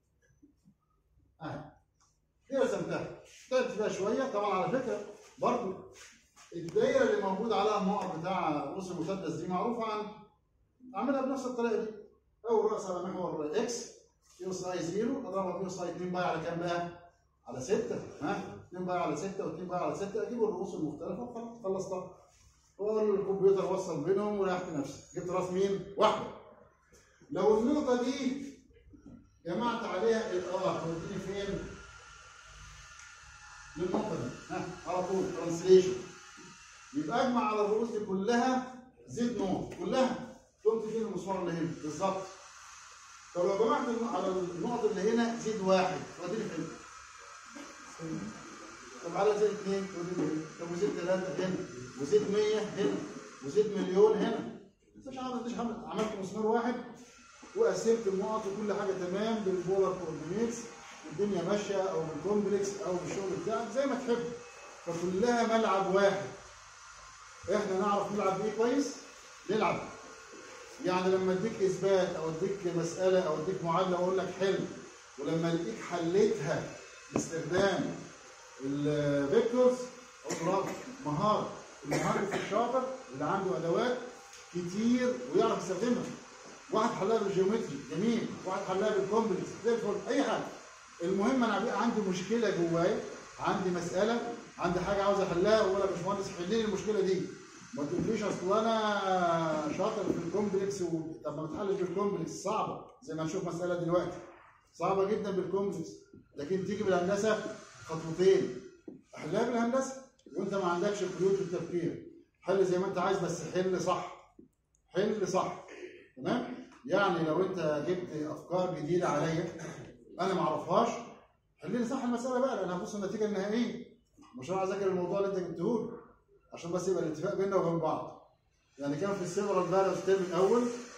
اهي دي رسمتها تعبت فيها شويه طبعا على فكره برضو الدايره اللي موجود عليها النقط بتاع رؤوس المسدس دي معروفه عن اعملها بنفس الطريقه دي اول راس على محور اكس في اس اي 0 اضربها في اس اي 2 باي على كام بقى؟ على 6 ها 2 باي على 6 و2 باي على 6 اجيب الرؤوس المختلفه وخلاص خلصتها واقول الكمبيوتر وصل بينهم وريحت نفسي جبت راس مين؟ واحده لو النقطه دي جمعت عليها الار توديني فين؟ للنقطه دي ها على طول ترانسليشن يبقى اجمع على الرؤوس دي كلها زد نوت كلها قمت فين المسمار اللي هنا بالظبط طب لو جمعت على النقط اللي هنا زد واحد توديني فين؟ طب على زد اثنين توديني هنا طب وزد ثلاثه هنا وزد 100 هنا وزد مليون هنا مش عامل مش عامل عملت مسمار واحد وقسمت النقط وكل حاجه تمام بالبولار كوردينيتس والدنيا ماشيه او بالكومبلكس او بالشغل بتاعك زي ما تحب فكلها ملعب واحد احنا نعرف نلعب بيه كويس نلعب يعني لما اديك اثبات او اديك مساله او اديك معادله واقول لك حل ولما الاقيك حليتها باستخدام الفيكتورز اضرب مهاره المهندس الشاطر اللي عنده ادوات كتير ويعرف يستخدمها واحد حلها بالجيومتري جميل واحد حلها بالكومبلكس زي الفل اي حاجه المهم انا بيبقى عندي مشكله جوايا عندي مساله عندي حاجه عاوز احلها واقول يا باشمهندس حل لي المشكله دي ما تقوليش اصل انا شاطر في الكومبلكس و... طب ما بتحلش بالكومبلكس صعبه زي ما نشوف مساله دلوقتي صعبه جدا بالكومبلكس لكن تيجي بالهندسه خطوتين احلها بالهندسه وانت ما عندكش قيود في التفكير حل زي ما انت عايز بس حل صح حل صح تمام يعني لو انت جبت افكار جديده عليا انا ما اعرفهاش حل لي صح المساله بقى لان هبص النتيجه النهائيه مش هروح اذاكر الموضوع اللي انت جبته لي عشان بس يبقى الاتفاق بيننا وبين بعض يعني كان في السيفرال فاليوز الترم الاول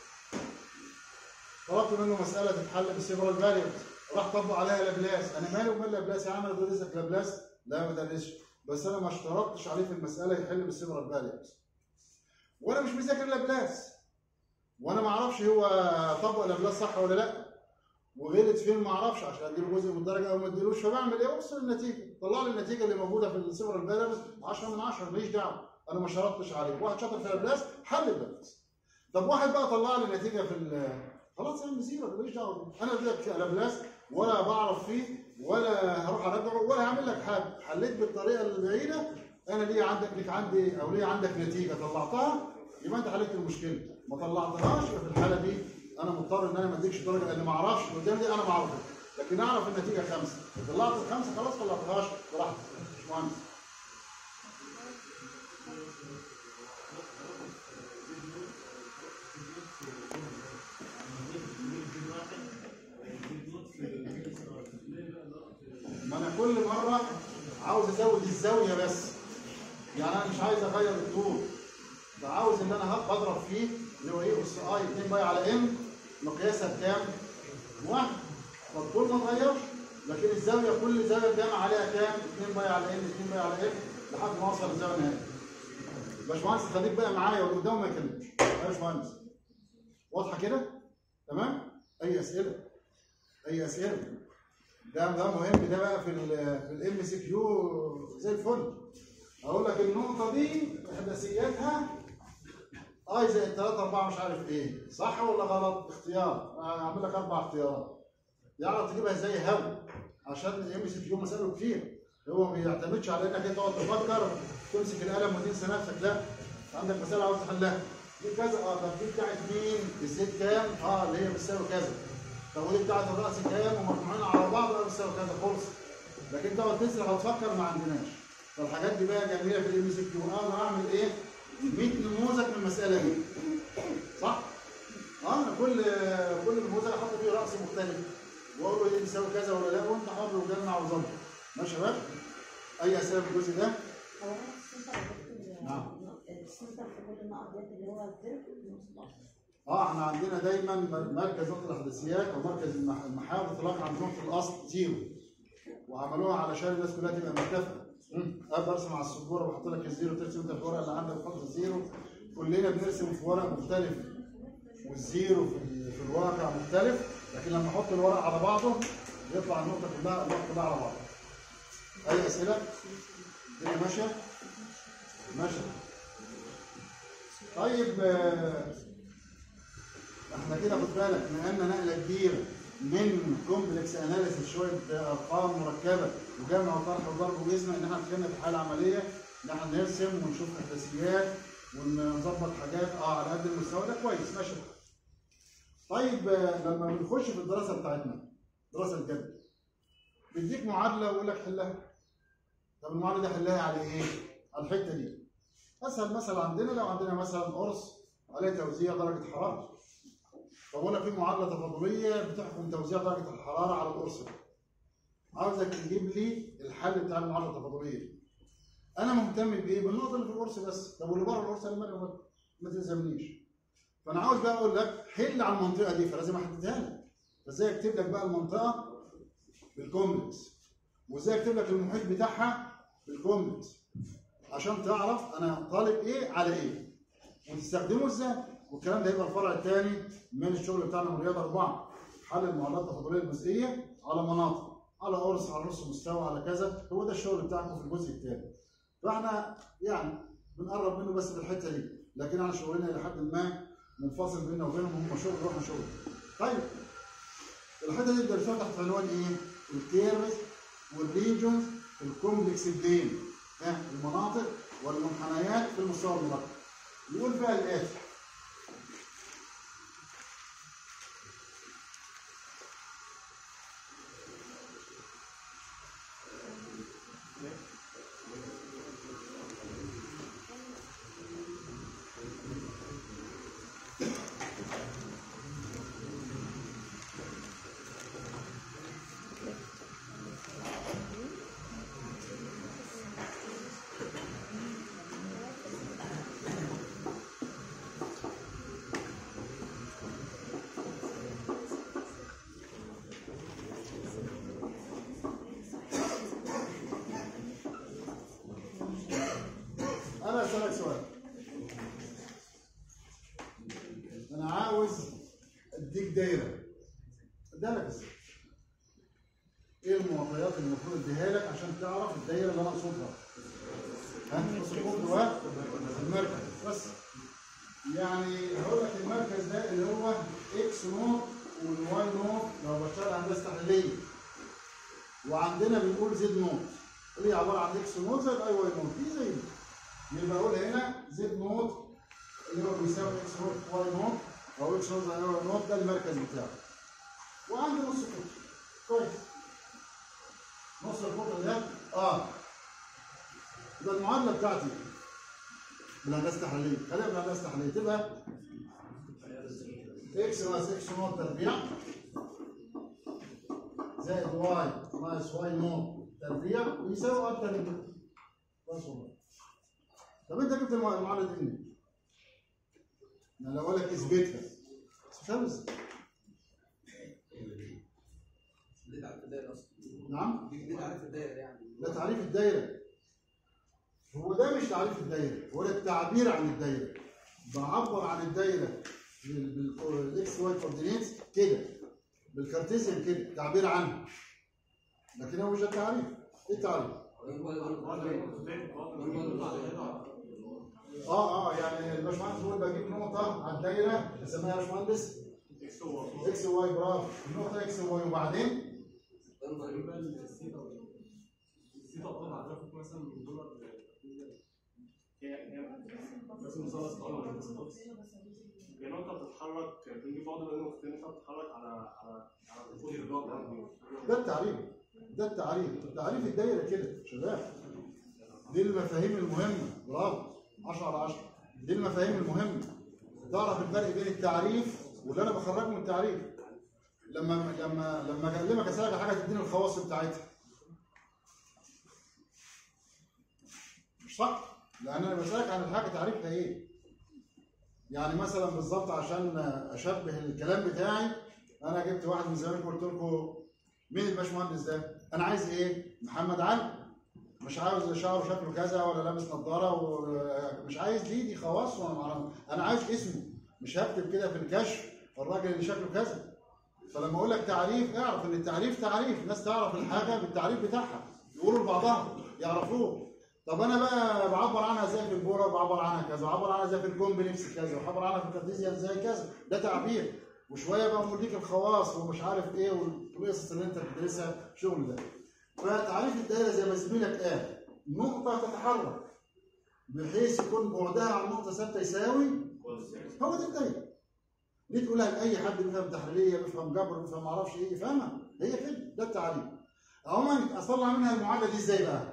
طلبت منه مساله تتحل بالسيفرال فاليوز راح طبق عليها لابلاس انا مالي ومال لابلاس يا عم انا بدرسك لابلاس لا ما بدرسش بس انا ما اشترطتش عليه في المساله يحل بالسيفرال فاليوز وانا مش مذاكر لابلاس وانا ما اعرفش هو طبق لابلاس صح ولا لا وغلط فين ما اعرفش عشان اديله جزء من الدرجه او ما اديلوش فبعمل ايه؟ اوصل النتيجه طلع لي النتيجه اللي موجوده في السيفرال فاليوز 10 من 10 ماليش دعوه انا ما شرطتش عليه واحد شاطر في لابلاس حل لابلاس طب واحد بقى طلع لي نتيجه في ال خلاص يا عم زيرو ماليش دعوه انا اديتك لابلاس ولا بعرف فيه ولا هروح ارجعه ولا هعمل لك حاجه حليت بالطريقه البعيده انا ليه عندك ليك عندي او ليه عندك نتيجه طلعتها يبقى انت حليت المشكله ما طلعتهاش في الحاله دي انا مضطر ان انا ما اديكش درجه لان ما اعرفش قدام دي انا ما اعرفها لكن اعرف النتيجه خمسه طلعت الخمسه خلاص طلعتهاش براحتك مش مهندس ما انا كل مره عاوز ازود الزاويه بس يعني انا مش عايز اغير الطول ده عاوز ان انا بضرب فيه اللي هو ايه اس اي 2 باي على ام مقياسها بكام؟ واحد فالطول ما اتغيرش لكن الزاويه كل زاويه الجامع عليها كام؟ 2 باي على ام 2 باي على ام لحد ما اوصل للزاويه النهائيه. باشمهندس خليك بقى معايا واللي قدامه ما يكلمش. يا باشمهندس. واضحه كده؟ تمام؟ اي اسئله؟ اي اسئله؟ ده ده مهم ده بقى في ال في الام سي كيو زي الفل. اقول لك النقطه دي احداثياتها اي زائد 3 4 مش عارف ايه صح ولا غلط اختيار هعمل لك اربع اختيارات يعرف تجيبها زي هوا عشان الام سي كيو مساله كتير هو ما بيعتمدش على انك انت تقعد تفكر تمسك القلم وتنسى نفسك لا عندك مساله عاوز تحلها دي كذا اه طب دي بتاعت مين الزيت كام اه اللي هي بتساوي كذا طب ودي بتاعت الراس كام ومجموعين على بعض اه بتساوي كذا خلص لكن تقعد تسرح وتفكر ما عندناش فالحاجات دي بقى جميله في الام سي كيو اقدر اعمل ايه 100 نموذج من المساله دي صح؟ اه أنا كل كل نموذج احط فيه راس مختلف واقول له دي تساوي كذا ولا لا وانت حر وجمع وظبط ماشي يا شباب؟ اي اسئله في الجزء ده؟ هو السنتر نعم. السنتر في كل النقط ديت اللي هو الزر والمصباح اه احنا عندنا دايما مركز نقطه الاحداثيات او مركز المح- المحاور اطلاق عند نقطه الاصل زيرو وعملوها علشان الناس كلها تبقى متفقه ابدا ارسم على السبوره وبحط لك الزيرو ترسم انت في الورقه اللي عندك وتحط الزيرو كلنا بنرسم في ورق مختلف والزيرو في, في الواقع مختلف لكن لما احط الورق على بعضه يطلع النقطه كلها النقطه كلها على بعض اي اسئله؟ الدنيا ماشيه؟ ماشيه طيب آه، احنا كده خد بالك نقلنا نقله كبيره من كومبلكس اناليسيس شويه ارقام مركبه وجمع وطرح وضرب وجزم ان احنا دخلنا في الحاله العمليه ان احنا نرسم ونشوف احداثيات ونظبط حاجات اه على قد المستوى ده كويس ماشي طيب آه، لما بنخش في الدراسه بتاعتنا دراسه الجد بيديك معادله ويقول لك حلها طب المعادله دي حلها على ايه؟ على الحته دي اسهل مثلا عندنا لو عندنا مثلا قرص عليه توزيع درجه حراره فبقول لك في معادله تفاضليه بتحكم توزيع درجه الحراره على القرص ده عاوزك تجيب لي الحل بتاع المعادله التفاضليه دي انا مهتم بايه؟ بالنقطه اللي في القرص بس طب واللي بره القرص انا مالي ومالي؟ ما تلزمنيش فانا عاوز بقى اقول لك حل على المنطقه دي فلازم احددها لك فازاي اكتب لك بقى المنطقه بالكومبلكس وازاي اكتب لك المحيط بتاعها بالكومبلكس عشان تعرف انا طالب ايه على ايه وتستخدمه ازاي والكلام ده هيبقى الفرع الثاني من الشغل بتاعنا من رياضه اربعه حل المعادلات التفاضليه الجزئيه على مناطق على قرص على نص مستوى على كذا هو ده الشغل بتاعكم في الجزء الثاني فاحنا يعني بنقرب منه بس في الحته دي لكن احنا شغلنا الى حد ما منفصل بيننا وبينهم هم شغل واحنا شغل طيب الحته دي درسوها تحت عنوان ايه؟ الكيرفز والريجونز في الكومبلكس بلين ها المناطق والمنحنيات في المستوى المركب يقول فيها الاتي انا اسالك سؤال انا عاوز اديك دايره اديها لك ازاي؟ ايه المعطيات اللي المفروض اديها لك عشان تعرف الدايره اللي انا اقصدها؟ ها بص القطر والمركز بس يعني هقول لك المركز ده اللي هو اكس نوت والواي نوت لو بشتغل هندسه تحليليه وعندنا بنقول زد نوت اللي هي عباره عن اكس نوت زائد اي واي نوت دي زي دي يبقى اقول هنا زد نوت اللي هو بيساوي اكس نوت واي نوت او اكس نوت زائد واي نوت ده المركز بتاعه وعندي نص قطر كويس نص القطر ده اه يبقى المعادله بتاعتي بالهندسه التحليليه خليها بالهندسه التحليليه تبقى اكس ناقص اكس نوت تربيع زائد واي ناقص واي نوت تربيع ويساوي اكتر من كده بس والله طب انت جبت المع- المعادله دي منين؟ يعني لو اقول لك اثبتها بس مش عارف ازاي دي تعريف الدايره اصلا نعم دي دي تعريف الدايره يعني ده تعريف الدايره هو ده مش تعريف الدايره هو ده التعبير عن الدايره بعبر عن الدايره بالاكس واي كوردينيتس كده بالكارتيزيان كده تعبير عنها لكن هو مش ده التعريف ايه التعريف؟ اه اه يعني الباشمهندس بيقول بجيب نقطه على الدايره اسمها يا باشمهندس اكس واي برافو النقطه اكس واي وبعدين السيطة طبعا هتاخد مثلا من دولار هي هي بس مثلث طبعا هي نقطة بتتحرك بنجيب بعض من النقطتين نقطة بتتحرك على على على الخطوط اللي جوه الأرض ده التعريف ده التعريف تعريف الدايره كده شباب دي المفاهيم المهمه برافو 10 على 10 دي المفاهيم المهمه تعرف الفرق بين التعريف واللي انا بخرجه من التعريف لما لما لما اكلمك اسالك على حاجه تديني الخواص بتاعتها مش صح لان انا بسالك عن الحاجه تعريفها ايه يعني مثلا بالظبط عشان اشبه الكلام بتاعي انا جبت واحد من زمان قلت لكم مين الباشمهندس ده؟ انا عايز ايه؟ محمد علي مش عاوز شعره شكله كذا ولا لابس نظاره ومش عايز دي دي خواص وانا معرف انا عايز اسمه مش هكتب كده في الكشف الراجل اللي شكله كذا فلما اقول لك تعريف اعرف ان التعريف تعريف الناس تعرف الحاجه بالتعريف بتاعها يقولوا لبعضها يعرفوه طب انا بقى بعبر عنها ازاي في البورا بعبر عنها كذا بعبر عنها ازاي في الكومبلكس كذا وبعبر عنها في الكارتيزيان ازاي كذا ده تعبير وشويه بقى مديك الخواص ومش عارف ايه والقصص اللي انت بتدرسها شغل ده فتعريف الدائره زي ما زميلك قال نقطه تتحرك بحيث يكون بعدها عن نقطه ثابته يساوي هو ده الدايره دي تقولها لاي حد بيفهم تحليليه بيفهم جبر بيفهم معرفش ايه يفهمها هي كده ده التعريف عموما اطلع منها المعادله دي ازاي بقى؟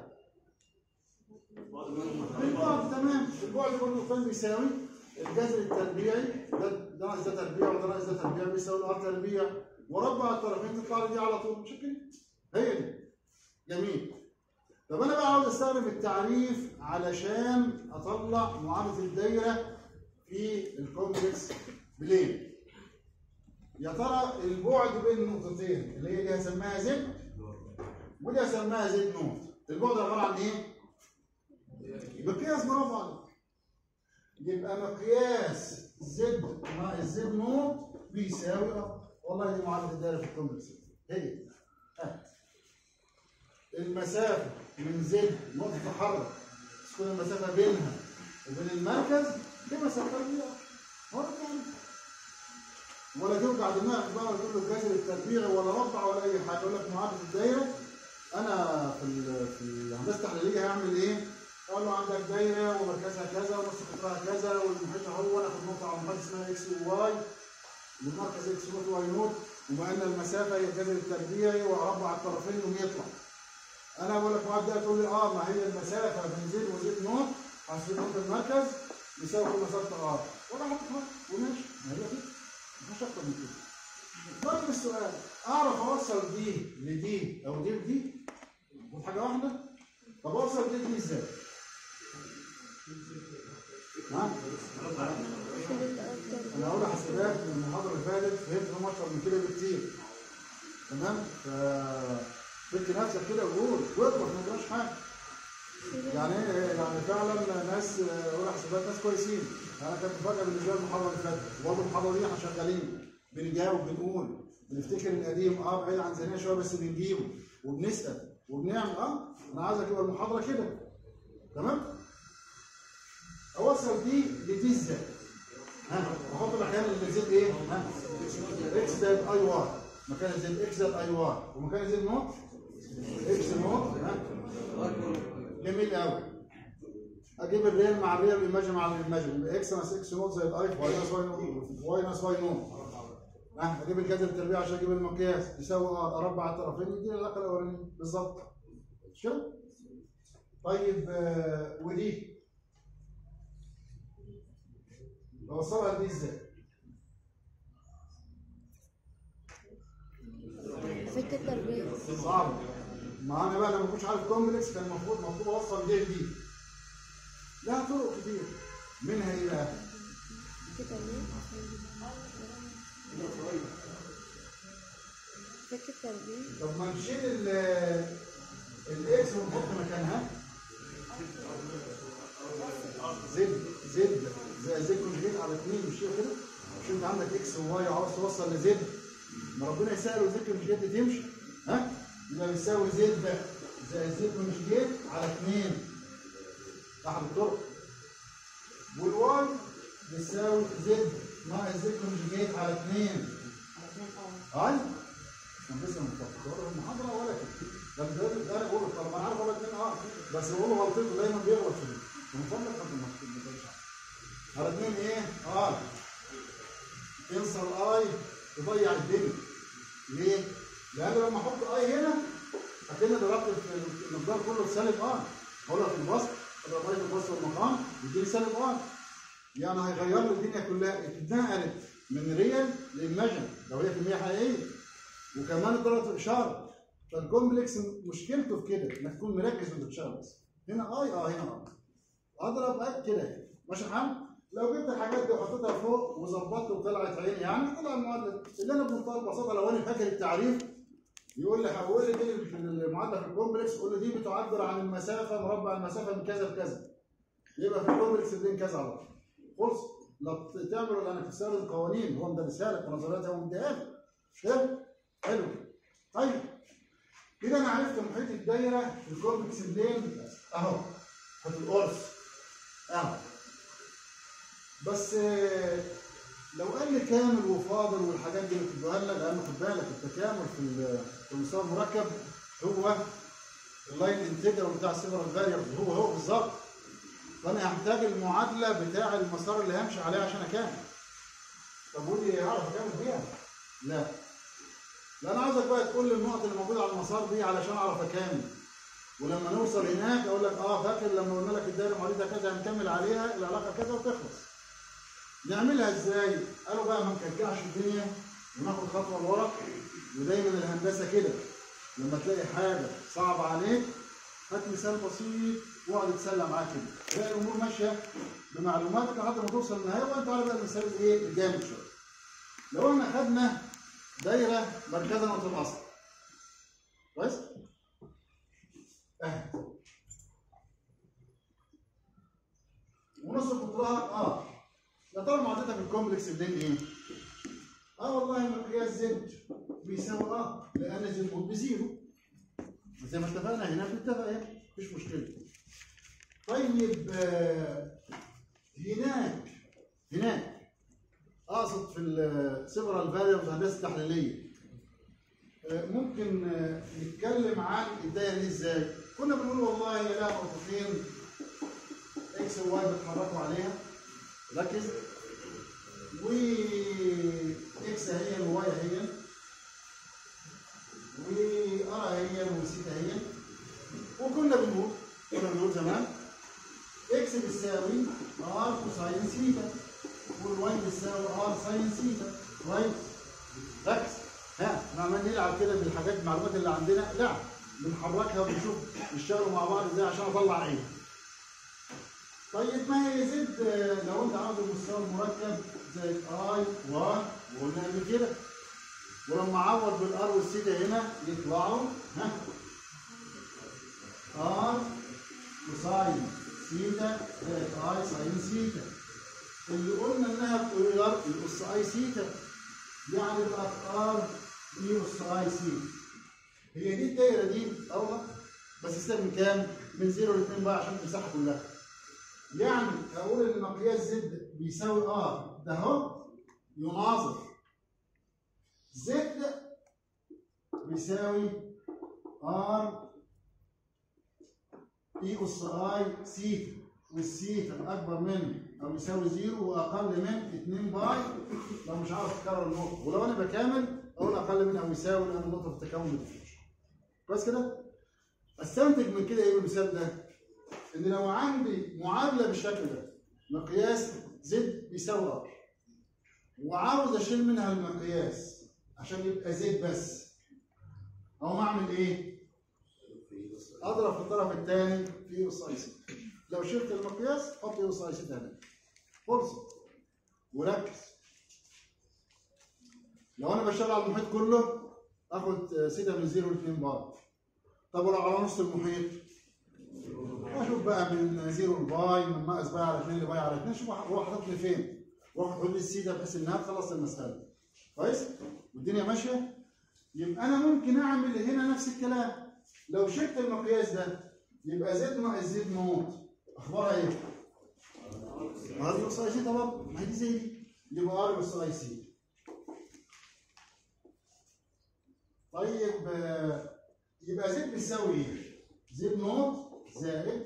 البعد تمام البعد كل نقطتين بيساوي الجذر التربيعي ده ده ناقص ده تربيع وده ناقص ده تربيع بيساوي الار تربيع وربع الطرفين تطلع لي دي على طول مش كده؟ هي دي جميل طب انا بقى عاوز استخدم التعريف علشان اطلع معادله الدايره في الكومبلكس بلين يا ترى البعد بين النقطتين اللي هي دي هسميها زد ودي هسميها زد نوت البعد عباره عن ايه؟ مقياس برافو عليك يبقى مقياس زد ناقص زد نوت بيساوي اه والله دي معادله الدايره في الكومبلكس هي ها المسافه من زد نقطه تحرك تكون المسافه بينها وبين المركز دي مسافه كبيره هو ده التعريف. ولا توجع دماغك بقى وتقول له الجذر التربيعي ولا ربع ولا اي حاجه يقول لك معادله الدايره انا في ال في الهندسه التحليليه هعمل ايه؟ اقول له عندك دايره ومركزها كذا ونص قطرها كذا والمحيط اهو ناخد نقطه على المحيط اسمها اكس وواي والمركز اكس نوت واي نوت وما ان المسافه هي الجذر التربيعي واربع الطرفين يوم يطلع. انا بقول لك معدل تقول لي اه ما هي المسافه بين زد وزد نوت حسب نقطه المركز يساوي كل مسافه ار ولا حطها وماشي ما هي كده مفيش اكتر من كده. طيب السؤال اعرف اوصل دي لدي او دي لدي حاجه واحده طب اوصل دي لدي ازاي؟ نعم انا هقول لحسابات من المحاضره اللي فاتت فهمت انهم اكتر من كده بكتير تمام ف فك نفسك كده وقول واطلب ما تجراش حاجه يعني ايه يعني فعلا ناس اقول حسابات ناس كويسين انا كانت مفاجاه بالنسبه لي المحاضره اللي فاتت وبرضه المحاضره دي احنا شغالين بنجاوب بنقول بنفتكر القديم اه بعيد عن ذهننا شويه بس بنجيبه وبنسال وبنعمل اه انا عايزك تبقى المحاضره كده تمام اوصل دي لدي ازاي ها احط مكان اللي زد ايه ها اكس زائد اي واي مكان زد اكس زائد اي واي ومكان زد نوت اكس نوت ها جميل قوي اجيب الريال مع الريال والايماجن مع الايماجن يبقى اكس ناقص اكس نوت زائد اي واي ناقص واي نوت واي ناقص واي نوت ها اجيب الجذر التربيعي عشان اجيب المقياس يساوي ار اربع الطرفين يديني العلاقه الاولانيه بالظبط مش كده؟ طيب آه، ودي بوصلها لدي ازاي؟ فك التربية صعب ما انا بقى لما كنتش عارف كومبلكس كان المفروض مطلوب اوصل دي لدي لها طرق كتير منها ايه بقى؟ فك تربية فك التربية طب ما نشيل ال الاكس ونحط مكانها زد زد زي زد كونجيت على 2 مش كده مش انت عندك اكس وواي وعاوز توصل لزد ما ربنا يسهل وزد كونجيت دي تمشي ها يبقى بيساوي زد زي زد كونجيت على 2 احد الطرق والواي بيساوي زد ناقص زد كونجيت على 2 هاي انا لسه مفكر المحاضره ولا كده ده ده ده انا بقول طب ما انا عارف ولا اتنين اه بس بقول له غلطته دايما بيغلط في دي من فضلك خد المكتوب ما تقولش على اتنين ايه؟ اه تنسى الاي تضيع الدنيا ليه؟ لان لما احط اي هنا اكن ضربت في المقدار كله في سالب ار هقولها في البسط اضرب اي في البسط والمقام يديني سالب ار يعني هيغير لي الدنيا كلها اتنقلت من ريال للمجن لو هي كميه حقيقيه وكمان اتضربت في اشاره فالكومبلكس مشكلته في كده انك تكون مركز وانت بتشتغل بس هنا اي اه هنا اي اضرب اي كده يعني. ماشي الحال لو جبت الحاجات دي وحطيتها فوق وظبطت وطلعت عيني يعني طلع المعادله اللي انا بمنتهى البساطه لو انا فاكر التعريف يقول لي حول لي دي في المعادله في الكومبلكس قول لي دي بتعبر عن المسافه مربع المسافه من كذا لكذا يبقى في الكومبلكس دي كذا على طول خلص لا تعمل ولا انا تستخدم قوانين هو مدرسها لك ونظرياتها ومديها لك حلو حلو طيب كده انا عرفت محيط الدايره في الكومبلكس بلين اهو في القرص اهو بس آه، لو قال لي كامل وفاضل والحاجات دي اللي بتدوها لنا لان خد بالك التكامل في ال- في المستوى المركب هو اللاين انتجر بتاع السيفرال فاريبلز هو هو بالظبط فانا هحتاج المعادله بتاع المسار اللي همشي عليه عشان اكمل طب ودي اعرف اكمل بيها؟ لا لا انا عاوزك بقى تقول لي النقط اللي موجوده على المسار دي علشان اعرف اكمل ولما نوصل هناك اقول لك اه فاكر لما قلنا لك الدايره معادلتها كذا هنكمل عليها العلاقه كذا وتخلص نعملها ازاي؟ قالوا بقى ما نكلكعش الدنيا وناخد خطوه لورا ودايما الهندسه كده لما تلاقي حاجه صعبه عليك هات مثال بسيط واقعد اتسلى معاك كده تلاقي الامور ماشيه بمعلوماتك لحد ما توصل للنهايه وانت عارف بقى المثال ايه الجامد شويه. لو احنا خدنا دايره مركزها نقطه الاصل كويس؟ اهي ونص قطرها اه يا ترى معادلتها في الكومبلكس بلين ايه؟ اه والله مقياس زد بيساوي اه لان زد بزيرو زي ما اتفقنا هنا بنتفق هنا مفيش مشكله طيب آه، هناك هناك اقصد في السيفرال فاريبلز هندسه تحليليه آه، ممكن آه، نتكلم عن الدايره دي ازاي؟ كنا بنقول والله هي لها نقطتين اكس وواي بيتحركوا عليها ركز و اكس هي وواي هي وارى هي وسيتا هي وكنا بنقول كنا بنقول زمان اكس بتساوي ار كوساين سيتا والواي بتساوي ار ساين سيتا كويس ركز ها احنا عمالين نلعب كده بالحاجات المعلومات اللي عندنا لا بنحركها وبنشوف يشتغلوا مع بعض ازاي عشان اطلع عين طيب ما هي زد آه، لو انت عاوز المستوى المركب زائد اي و وقلنا قبل كده ولما اعوض بالار والسيتا هنا يطلعوا ها ار كوساين سيتا زائد اي ساين سيتا اللي قلنا انها بتغير الاس اي سيتا يعني بقت ار دي اس اي سيتا هي دي الدايره دي اوضح بس استخدم كام؟ من 0 ل 2 بقى عشان المساحه كلها يعني اقول ان مقياس زد بيساوي ار ده اهو يناظر زد بيساوي ار اي اس اي سيتا والسيتا اكبر من او يساوي زيرو واقل من 2 باي لو مش عاوز تكرر النقطه ولو انا بكامل اقول اقل من او يساوي لان النقطه في التكامل ما تفرقش كويس كده؟ استنتج من كده ايه المثال ده؟ ان لو عندي معادله بالشكل ده مقياس زد بيساوي ار وعاوز اشيل منها المقياس عشان يبقى زد بس اقوم اعمل ايه؟ اضرب في الطرف الثاني في اس اي سي لو شلت المقياس حط اس اي سي هنا خلصت وركز لو انا بشتغل على المحيط كله اخد سيتا من 0 ل 2 بار طب ولو على نص المحيط اشوف بقى من 0 لباي من ناقص باي على 2 لباي على 2 شوف هو حاططني فين واخد حدود السيتا بحيث انها تخلص المساله كويس والدنيا ماشيه يبقى انا ممكن اعمل هنا نفس الكلام لو شلت المقياس ده يبقى زد ناقص زد نوت اخبارها ايه؟ ار اس اي سي طبعا ما هي دي زي دي يبقى ار اس اي سي طيب آه، يبقى زد بتساوي ايه؟ زد نوت زائد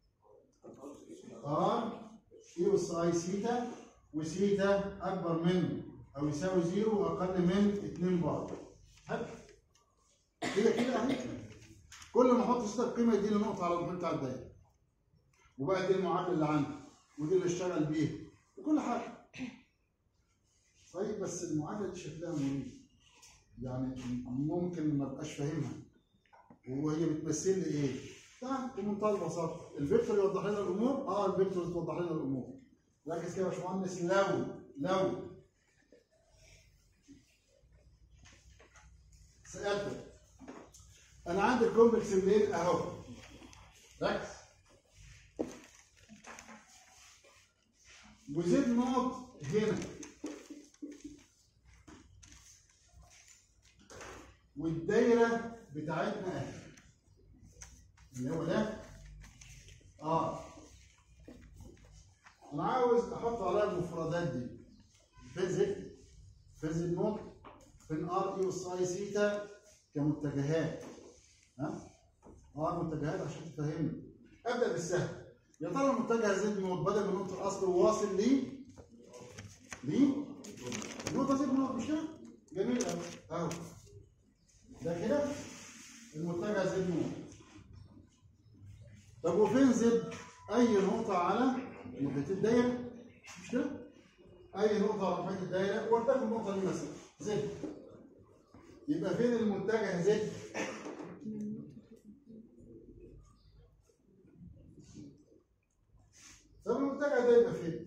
ار اي اس اي سيتا وسيتا اكبر من او يساوي زيرو واقل من 2 بار حلو كده كده اهي كل ما احط سيتا القيمه يديني نقطه على المحيط بتاع الدايره وبقى دي المعادله اللي عندي ودي اللي اشتغل بيها وكل حاجه طيب بس المعادله دي شكلها مريب يعني ممكن ما ابقاش فاهمها وهي بتمثل لي ايه؟ ده بمنتهى البساطه الفيكتور يوضح لنا الامور اه الفيكتور توضح لنا الامور ركز كده يا باشمهندس لو لو سالتك انا عندي الكومبلكس منين اهو ركز وزد نقط هنا والدايره بتاعتنا اهي اللي هو ده اه انا عاوز احط عليها المفردات دي فيزيك فيزيك نوت فين ار اي وساي سيتا كمتجهات ها اه متجهات عشان تفهمني ابدا بالسهل يا ترى المتجه زد نوت بدل من نقطه الاصل وواصل ليه ليه نقطه زد نوت مش كده جميل قوي اهو ده كده المتجه زد نوت طب وفين زد اي نقطه على محيط الدايره مش كده اي نقطه على محيط الدايره ولتكن النقطه دي مثلا زد يبقى فين المتجه زد طب المتجه ده يبقى فين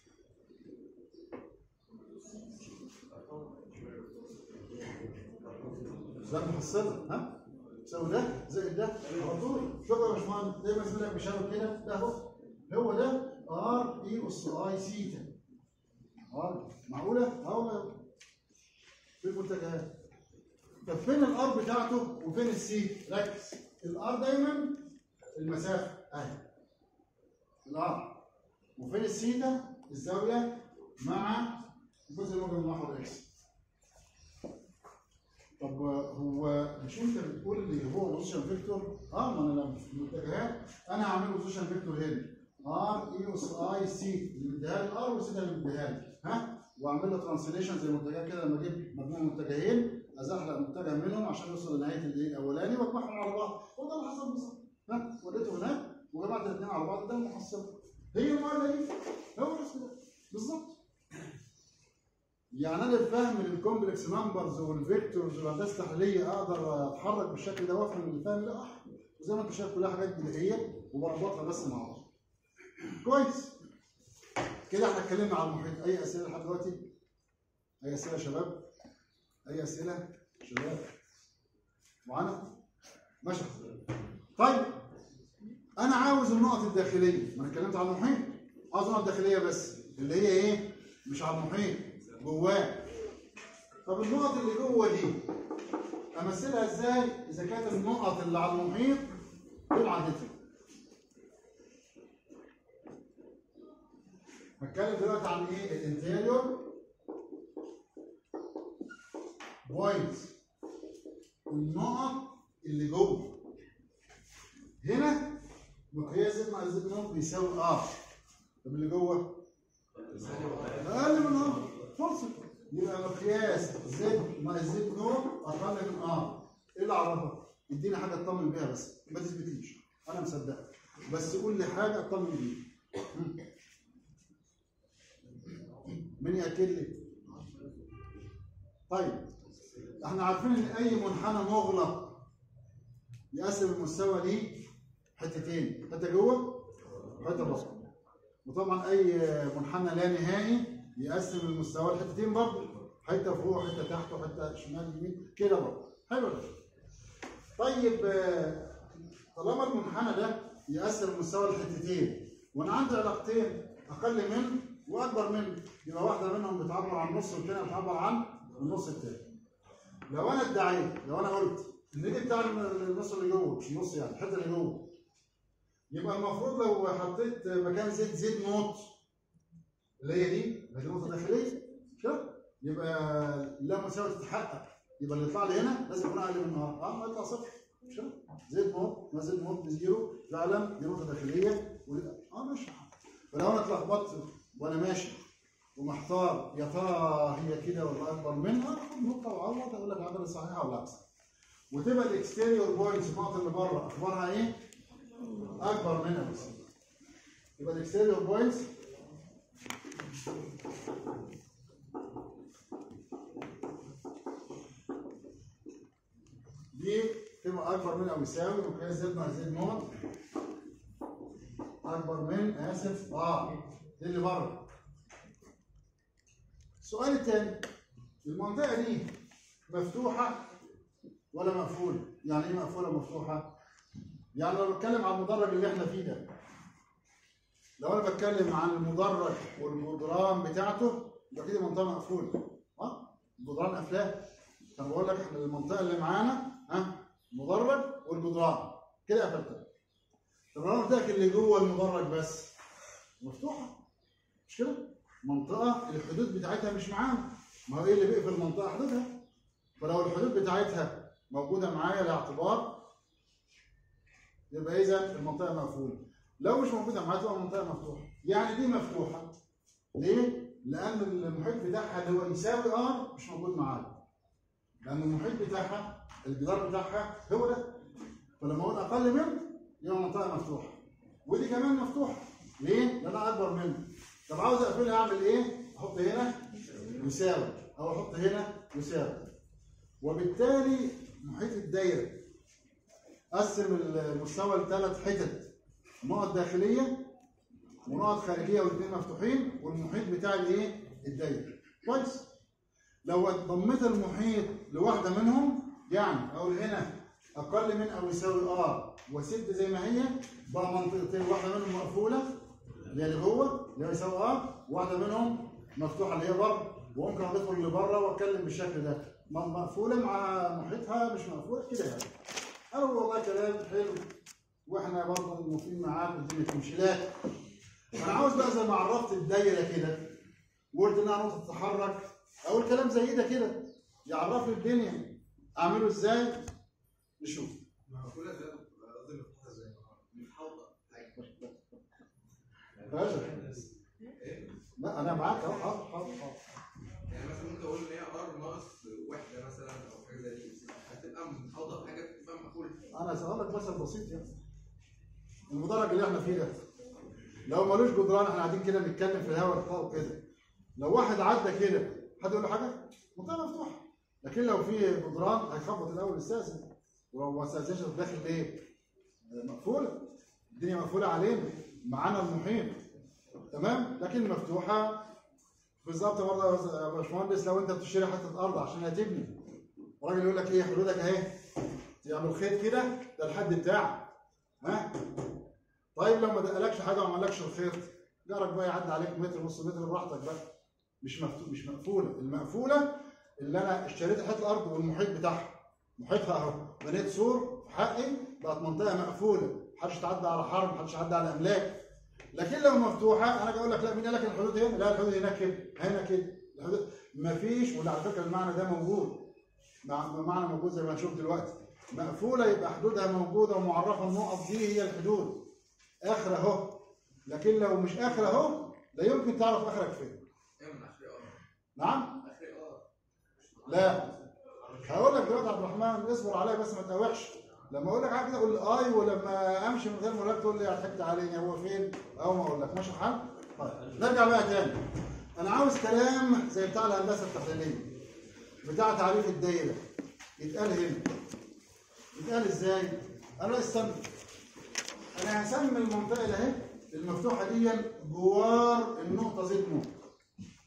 ده محصله ها سوي ده زائد ده على طول شوف يا باشمهندس زي ما زميلك بيشاور كده ده اهو هو ده ار اي اس اي سيتا ار معقوله؟ اهو في المنتجات طب فين الار بتاعته وفين السي؟ ركز الار دايما المسافه اهي الار وفين السيتا؟ الزاويه مع الجزء الموجب من محور اكس طب هو مش انت بتقول لي هو بوزيشن فيكتور؟ اه ما انا لما في المتجهات انا هعمل بوزيشن فيكتور هنا ار اي اس اي سي اللي مديها لي الار والسي اللي مديها لي ها واعمل له ترانسليشن زي المتجهات كده لما اجيب مجموع متجهين ازحلق متجه منهم عشان يوصل لنهايه الايه الاولاني واجمعهم على بعض وده اللي حصل بالظبط ها وديته هناك وجمعت الاثنين على بعض ده المحصله هي المعادله دي هو نفس ده بالظبط يعني انا الفهم للكومبلكس نمبرز والفيكتورز والهندسه التحليليه اقدر اتحرك بالشكل ده وافهم الفهم ده صح وزي ما انت شايف كلها حاجات بدائيه وبربطها بس مع بعض كويس كده احنا اتكلمنا عن المحيط اي اسئله لحد دلوقتي اي اسئله يا شباب اي اسئله شباب معانا ماشي طيب انا عاوز النقط الداخليه ما انا اتكلمت عن المحيط عاوز النقط الداخليه بس اللي هي ايه مش على المحيط جواه طب النقط اللي جوه دي امثلها ازاي اذا كانت النقط اللي على المحيط دول عدتها هتكلم دلوقتي عن ايه الانتيريور بوينتس النقط اللي جوه هنا مقياس زد مع زد نقط بيساوي ار طب اللي جوه اقل من ار فرصه يبقى مقياس زد مع زد نقط اقل من ار ايه اللي عرفك؟ اديني حاجه اطمن بيها بس ما تثبتليش انا مصدقك بس قول لي حاجه اطمن بيها مين ياكد لي؟ طيب احنا عارفين ان اي منحنى مغلق يقسم المستوى ليه حتتين حته جوه وحته بره وطبعا اي منحنى لا نهائي يقسم المستوى لحتتين برضه حته فوق حته تحت وحته شمال يمين كده برضه حلو ده طيب آه، طالما المنحنى ده يقسم المستوى لحتتين وانا عندي علاقتين اقل منه واكبر منه يبقى واحده منهم بتعبر عن النص والثانيه بتعبر عن النص الثاني لو انا ادعيت لو انا قلت ان دي بتاع النص اللي جوه مش النص يعني الحته اللي جوه يبقى المفروض لو حطيت مكان زيت زيت نوت اللي هي دي اللي هي نقطه داخليه كده يبقى لا مساوي تتحقق يبقى اللي يطلع لي هنا لازم يكون اقل من اه اه يطلع صفر مش كده؟ زيت نوت ما زيت نوت بزيرو فعلا دي نقطه داخليه ودي اه ماشي فلو انا اتلخبطت وانا ماشي ومحتار يا ترى هي كده ولا اكبر منها اخد نقطه واعوض اقول لك العدد الصحيحه ولا احسن وتبقى الاكستيريور بوينتس النقط اللي بره اخبارها ايه؟ اكبر منها بس يبقى الاكستيريور بوينتس دي تبقى اكبر من او يساوي مقياس زد مع زد نقط اكبر من اسف اه دي اللي بره السؤال الثاني المنطقه دي مفتوحه ولا مقفوله؟ يعني ايه مقفوله ومفتوحه؟ يعني لو بتكلم عن المدرج اللي احنا فيه ده لو انا بتكلم عن المدرج والجدران بتاعته يبقى كده منطقه مقفوله ها الجدران قافلاه انا بقول لك احنا المنطقه اللي معانا ها المدرج والجدران كده قفلتها طب لو انا قلت لك اللي جوه المدرج بس مفتوحه مش كده؟ منطقه الحدود بتاعتها مش معانا ما هو ايه اللي بيقفل المنطقه حدودها فلو الحدود بتاعتها موجوده معايا لاعتبار يبقى اذا المنطقه مقفوله لو مش موجوده معايا تبقى المنطقه مفتوحه يعني دي مفتوحه ليه؟ لان المحيط بتاعها اللي هو يساوي ار مش موجود معايا لان المحيط بتاعها الجدار بتاعها هو ده فلما اقول اقل منه يبقى المنطقه مفتوحه ودي كمان مفتوحه ليه؟ لان انا اكبر منه طب عاوز اقفلها اعمل ايه؟ احط هنا يساوي او احط هنا يساوي وبالتالي محيط الدايره قسم المستوى لثلاث حتت نقط داخليه ونقط خارجيه والاثنين مفتوحين والمحيط بتاع الايه؟ الدايره كويس لو ضميت المحيط لواحده منهم يعني اقول هنا اقل من او يساوي ار وسبت زي ما هي بقى منطقتين واحده منهم مقفوله اللي هي اللي جوه اللي هي يساوي ار واحده منهم مفتوحه اللي هي بره وممكن اضيف اللي بره واتكلم بالشكل ده م- مقفوله مع محيطها مش مقفوله كده يعني انا والله كلام حلو واحنا برضه موافقين معاك والدنيا تمشي لكن انا عاوز بقى زي ما عرفت الدايره كده وقلت انها نقطه تتحرك اقول كلام زي ده كده يعرف لي الدنيا اعمله ازاي نشوف مقفولة ازاي؟ قصدي مفتوحة ازاي؟ متحوطة حاجة باشا ايه؟ لا انا معاك اهو حاضر حاضر حاضر يعني مثلا ممكن اقول ان هي ار ناقص واحدة مثلا او حاجة زي دي هتبقى متحوطة بحاجة تبقى مقفولة انا هسأل لك مثل بسيط يعني المدرج اللي احنا فيه ده لو ملوش جدران احنا قاعدين كده بنتكلم في الهواء فوق كده لو واحد عدى كده حد يقول له حاجه؟ منطقه مفتوحه لكن لو في جدران هيخبط الاول يستاذن ولو ما استاذنش داخل ليه؟ مقفوله الدنيا مقفوله علينا معانا المحيط تمام لكن مفتوحه بالظبط برضه يا باشمهندس لو انت بتشتري حته ارض عشان هتبني الراجل يقول لك ايه حدودك اهي تعمل خيط كده ده الحد بتاعك ها طيب لو ما دقلكش حاجه وما عملكش الخيط جارك بقى يعدي عليك متر نص متر براحتك بقى مش مفتوح مش مقفوله المقفوله اللي انا اشتريت حته الارض والمحيط بتاعها محيطها اهو بنيت سور في حقي بقت منطقه مقفوله محدش يتعدى على حرم محدش يتعدى على املاك لكن لو مفتوحه انا اقول لك لا مين قال لك الحدود هنا؟ لا الحدود هناك كده هنا كده الحدود مفيش ولا على فكره المعنى ده موجود مع- معنى موجود زي ما هنشوف دلوقتي مقفوله يبقى حدودها موجوده ومعرفه النقط دي هي الحدود اخر اهو لكن لو مش اخر اهو لا يمكن تعرف اخرك فين ايه من اخر ار نعم اخر ار لا هقول لك دلوقتي يا عبد الرحمن اصبر عليا بس ما تقاوحش لما اقول لك حاجه كده قول لي اي ولما امشي من غير مراد تقول لي ضحكت عليني هو فين او ما اقول لك ماشي الحال طيب نرجع بقى تاني انا عاوز كلام زي بتاع الهندسه التحليليه بتاع تعريف الدايره يتقال هنا يتقال ازاي انا استنى انا هسمي المنطقه اللي اهي المفتوحه دي جوار النقطه زد نقطه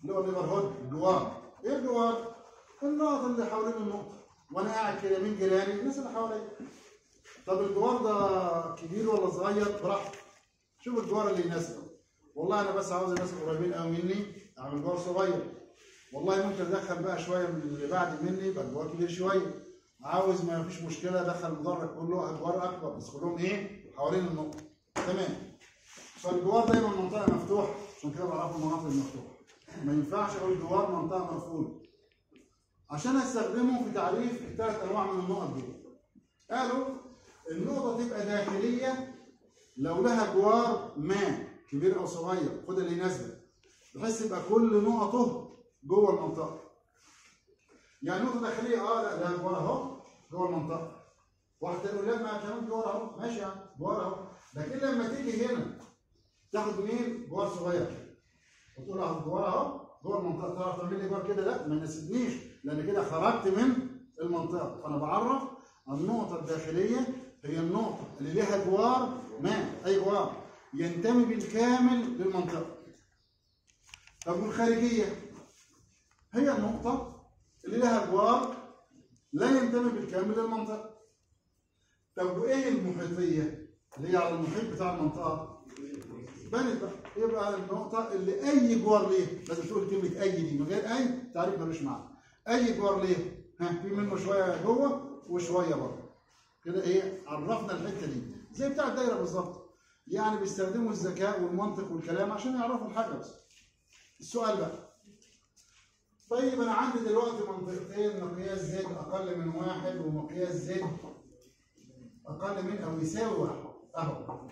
اللي هو الليفر هود الجوار ايه الجوار؟ النقط اللي حوالين النقطه وانا قاعد كده مين جيراني؟ الناس اللي حواليا طب الجوار ده كبير ولا صغير؟ براحتك شوف الجوار اللي يناسبك والله انا بس عاوز الناس القريبين قوي مني اعمل جوار صغير والله ممكن ادخل بقى شويه من اللي بعد مني يبقى الجوار كبير شويه عاوز ما فيش مشكله ادخل المدرج كله ادوار اكبر بس كلهم ايه حوالين النقطه تمام فالجوار دايما منطقه مفتوحه عشان كده بعرفوا المناطق المفتوحه ما ينفعش اقول جوار منطقه مقفوله عشان استخدمه في تعريف الثلاث انواع من النقط دي قالوا النقطه تبقى داخليه لو لها جوار ما كبير او صغير خد اللي يناسبك بحيث يبقى كل نقطه جوه المنطقه يعني نقطه داخليه اه لا لها جوار اهو جوه المنطقه واحد تقول لا ما كمان جوار اهو ماشي يا عم جوار اهو لكن لما تيجي هنا تاخد منين جوار صغير وتقول اهو جوار اهو جوه المنطقه تعرف تعمل لي جوار كده لا ما يناسبنيش لان كده خرجت من المنطقه فانا بعرف النقطه الداخليه هي النقطه اللي لها جوار ما اي جوار ينتمي بالكامل للمنطقه طب والخارجيه هي النقطه اللي لها جوار لا ينتمي بالكامل للمنطقه طب وايه المحيطيه اللي هي على المحيط بتاع المنطقه بنت بقى يبقى النقطة اللي أي جوار ليه لازم تقول كلمة أي دي من غير أي تعريف ملوش معنى أي جوار ليه ها في منه شوية جوه وشوية بره كده إيه عرفنا الحتة دي زي بتاع الدايرة بالظبط يعني بيستخدموا الذكاء والمنطق والكلام عشان يعرفوا الحاجة بس السؤال بقى طيب أنا عندي دلوقتي منطقتين مقياس زد أقل من واحد ومقياس زد أقل من أو يساوي واحد أهو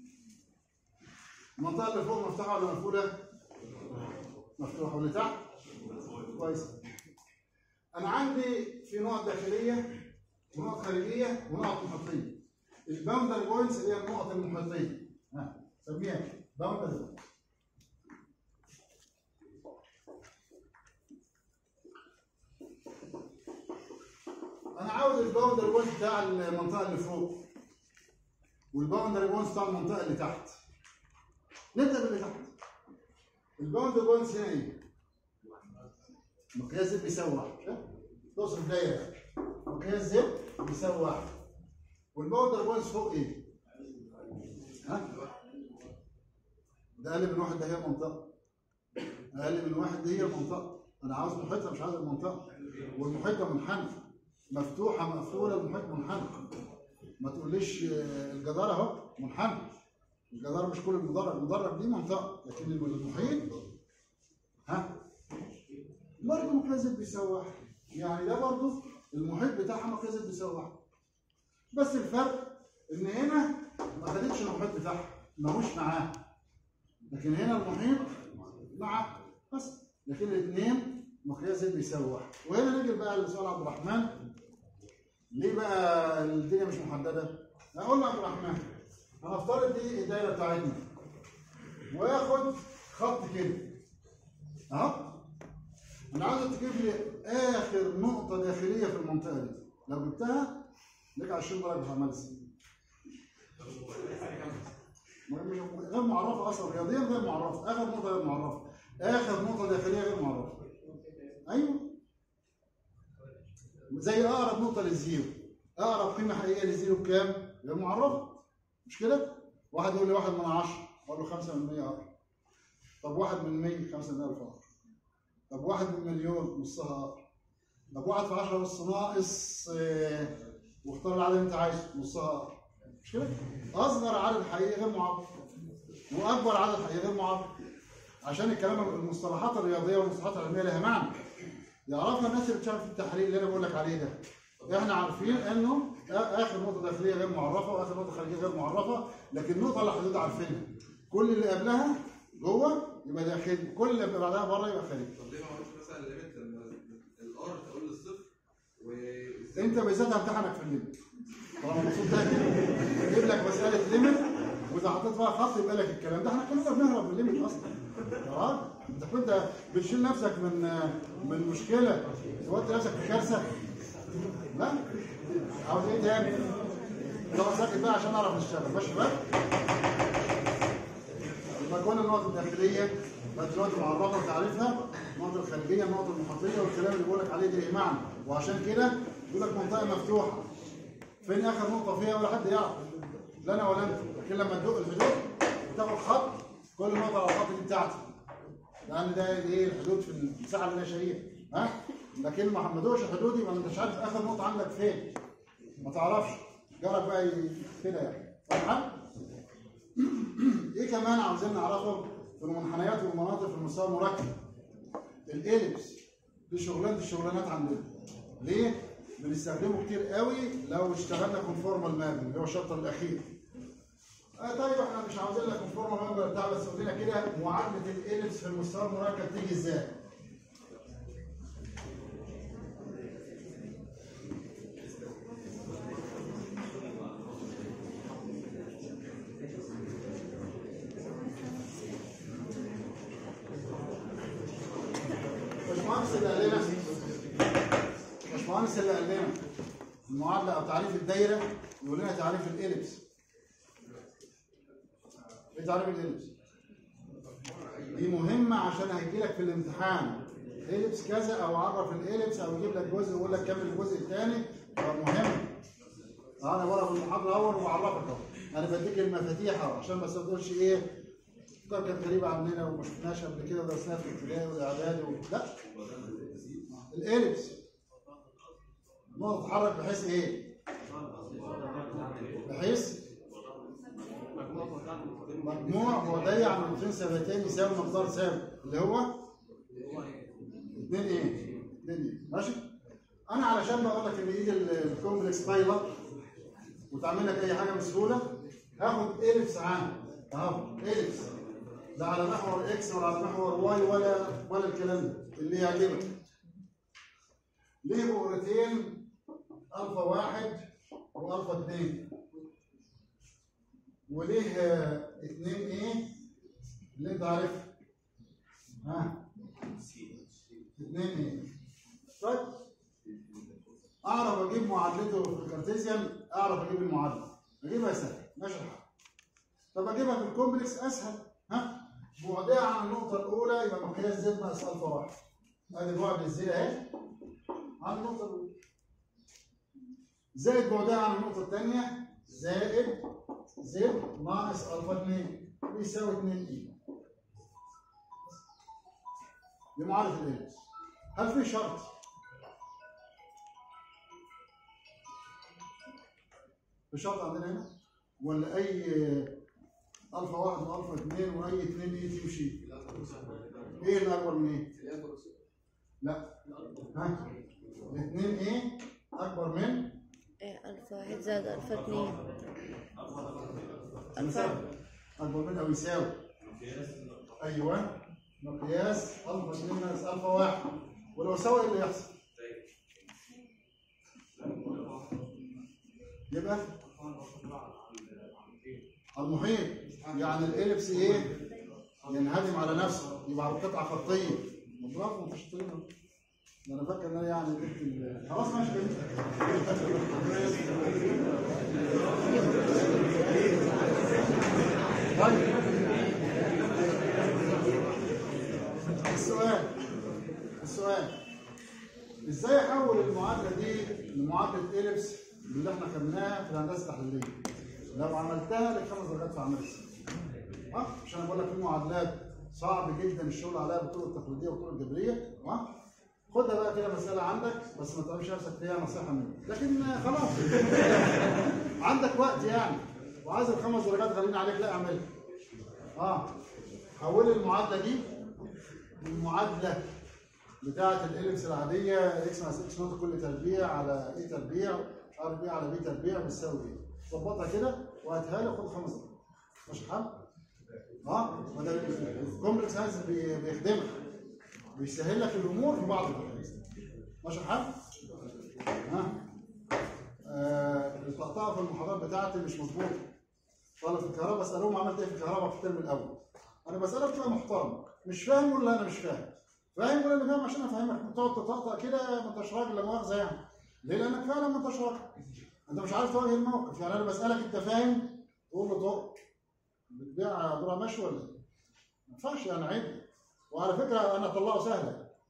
المنطقة اللي فوق مفتوحة ولا مقفولة؟ مفتوحة واللي تحت؟ كويس. أنا عندي في نقط داخلية ونقط خارجية ونقط محيطية. الباوندر بوينتس اللي هي النقط المحيطية. ها سميها باوندر بوينتس. أنا عاوز الباوندر بوينت بتاع المنطقة اللي فوق. والباوندر بوينت بتاع المنطقة اللي تحت. نبدا باللي تحت الباوند بوينتس هنا ايه؟ مقياس زد بيساوي واحد ها؟ توصف دايره مقياس زد بيساوي واحد والباوندر بوينتس فوق ايه؟ ها؟ ده اقل من واحد ده هي المنطقه اقل من واحد دي هي المنطقه انا عاوز محيطها مش عاوز المنطقه والمحيط ده منحنى مفتوحه مقفوله المحيط منحنى ما تقوليش آه، الجدار اهو منحنى الجدار مش كل المدرج المدرج دي منطقه لكن المحيط ها برضه مقياس زد بيساوي واحد يعني ده برضه المحيط بتاعها مقياس زد بيساوي واحد بس الفرق ان هنا ما خدتش المحيط بتاعها ماهوش معاه لكن هنا المحيط معاه بس لكن الاثنين مقياس زد بيساوي واحد وهنا نيجي بقى لسؤال عبد الرحمن ليه بقى الدنيا مش محدده؟ اقول له عبد الرحمن هنفترض دي الدايره بتاعتنا واخد خط كده اهو انا عاوزك تجيب لي اخر نقطه داخليه في المنطقه دي لو جبتها لك 20 درجه في عمل السنين مش غير معرفه اصلا رياضيا غير معرفه اخر نقطه غير معرفه اخر نقطه داخليه غير معرفه ايوه زي اقرب نقطه للزيرو اقرب قيمه حقيقيه للزيرو بكام؟ غير معرفه مش كده؟ واحد يقول لي واحد من عشرة اقول له خمسة من مية أقرب طب واحد من مية خمسة من ألف أقرب طب واحد من مليون نصها أقرب طب واحد في عشرة نص ناقص آه، واختار العدد اللي أنت عايزه نصها أقرب مش كده؟ أصغر عدد حقيقي غير معرف وأكبر عدد حقيقي غير معرف عشان الكلام المصطلحات الرياضية والمصطلحات العلمية لها معنى يعرفها الناس اللي بتشتغل في التحليل اللي أنا بقول لك عليه ده احنا عارفين انه اخر نقطه داخليه غير معرفه واخر نقطه خارجيه غير معرفه لكن النقطه اللي حضرتك عارفينها كل اللي قبلها جوه يبقى داخلي كل اللي بعدها بره يبقى خارجي طب ليه ما عملتش مثلا ليميت لما الار تقول للصفر و انت بالذات همتحنك في الليمت طالما المفروض ده يجيب لك مساله ليميت واذا حطيت فيها خط يبقى لك الكلام ده احنا كلنا بنهرب من الليميت اصلا يا راجل انت كنت بتشيل نفسك من من مشكله تودي نفسك في كارثه لا عاوز ايه تاني؟ طب ساكت بقى عشان اعرف نشتغل ماشي بقى؟ يبقى كل النقط الداخليه بقت دلوقتي معرفه وتعريفها النقط الخارجيه النقط المحيطيه والكلام اللي بقول لك عليه ده ليه معنى وعشان كده بيقول لك منطقه مفتوحه فين اخر نقطه فيها ولا حد يعرف لا انا ولا انت لكن لما تدق الحدود وتاخد خط كل نقطه على الخط دي بتاعتي لان ده ايه الحدود في المساحه اللي انا شاريها ها لكن ما ما دوش الحدود يبقى ما انتش عارف اخر نقطه عندك فين ما تعرفش جرب بقى ي- كده يعني فاهم ايه كمان عاوزين نعرفه في المنحنيات والمناطق في المستوى المركب الاليبس دي شغلانه الشغلانات عندنا ليه بنستخدمه كتير قوي لو اشتغلنا كونفورمال مابنج اللي هو الشابتر الاخير آه طيب احنا مش عاوزين لك كونفورمال مابنج بتاع بس قول لنا كده معادله الاليبس في المستوى المركب تيجي ازاي باشمهندس اللي قال لنا باشمهندس اللي قال لنا المعادله او تعريف الدايره يقول لنا تعريف الاليبس ايه تعريف الاليبس؟ دي مهمه عشان هيجي لك في الامتحان اليبس كذا او عرف الاليبس او يجيب لك جزء ويقول لك كمل الجزء الثاني فمهم انا بره في المحاضره اول وبعرفك اهو انا بديك المفاتيح اهو عشان ما تقولش ايه طب كانت غريبه عننا وما شفناش قبل كده ودرسناها في الابتدائي والاعدادي و... لا الاليبس نقطه تتحرك بحيث ايه؟ بحيث مجموع بعدية عن نقطتين ثابتين يساوي مقدار ثابت اللي هو 2 ايه؟ 2 ايه ماشي؟ انا علشان بقول لك ان ايد ال- الكومبلكس طايله وتعمل لك اي حاجه بسهوله هاخد اليبس عام اهو اليبس لا على محور اكس ولا على محور واي ولا ولا الكلام ده اللي يعجبك ليه بؤرتين الفا واحد والفا اثنين وليه آه، اتنين ايه اللي انت عارفها ها اتنين ايه طيب اعرف اجيب معادلته في الكارتيزيان اعرف اجيب المعادله اجيبها سهل ماشي الحال طب اجيبها في الكومبلكس اسهل ها بعدها عن النقطه الاولى يبقى مقياس زد ناقص الفا واحد ادي بعد الزد اهي عن النقطه الاولى زائد بعدها عن النقطه الثانيه زائد زد ناقص الفا 2 بيساوي 2 اي دي معادله الاليبس هل في شرط في شرط عندنا هنا ولا اي الفا واحد والفا اثنين واي اثنين ايه تمشي ايه اللي اكبر من ايه؟ لا ها الاثنين ايه اكبر من إيه، ألف واحد زائد ألف اتنين يساوي اكبر من او يساوي ايوه مقياس الفا 2 ناقص الفا 1 ولو ساوي ايه اللي يحصل؟ يبقى المحيط يعني الاليبس ايه؟ ينهدم على نفسه يبقى على قطعه خطيه برافو انت شاطرين أهو. ده انا فاكر ان انا يعني جبت ال- خلاص ماشي كده طيب السؤال السؤال ازاي احول المعادله دي لمعادله اليبس اللي احنا خدناها في الهندسه التحليليه لو عملتها لك خمس درجات في عمل السنه ها عشان انا بقول لك في معادلات صعب جدا الشغل عليها بالطرق التقليديه والطرق الجبريه ها خدها بقى كده مساله عندك بس ما تعملش نفسك فيها نصيحه مني لكن خلاص عندك وقت يعني وعايز الخمس درجات غاليين عليك لا اعملها اه حول المعادله دي المعادله بتاعه الاليبس العاديه اكس ناقص اكس نقطه كل تربيع على اي تربيع ار بي على بي تربيع بتساوي ايه؟ ظبطها كده وهاتها لي وخد خمس دقايق ماشي الحال؟ اه ما ده الكومبلكس هاز بي- بيخدمك بيسهل لك الامور في بعض الاحيان ماشي الحال؟ ها آه التقطيع في المحاضرات بتاعتي مش مظبوطه طالب في الكهرباء بسالهم عملت ايه في الكهرباء في الترم الاول انا بسالك بطريقه محترمه مش فاهم ولا انا مش فاهم فاهم ولا انا فاهم عشان افهمك تقعد تطقطق كده ما انتش راجل لا مؤاخذه يعني ليه لانك فعلا ما انتش راجل انت مش عارف تواجه الموقف يعني انا بسالك انت فاهم تقول له طق بتبيع ذره مشوي ولا ايه؟ ما ينفعش يعني عيب وعلى فكره انا اطلعه سهله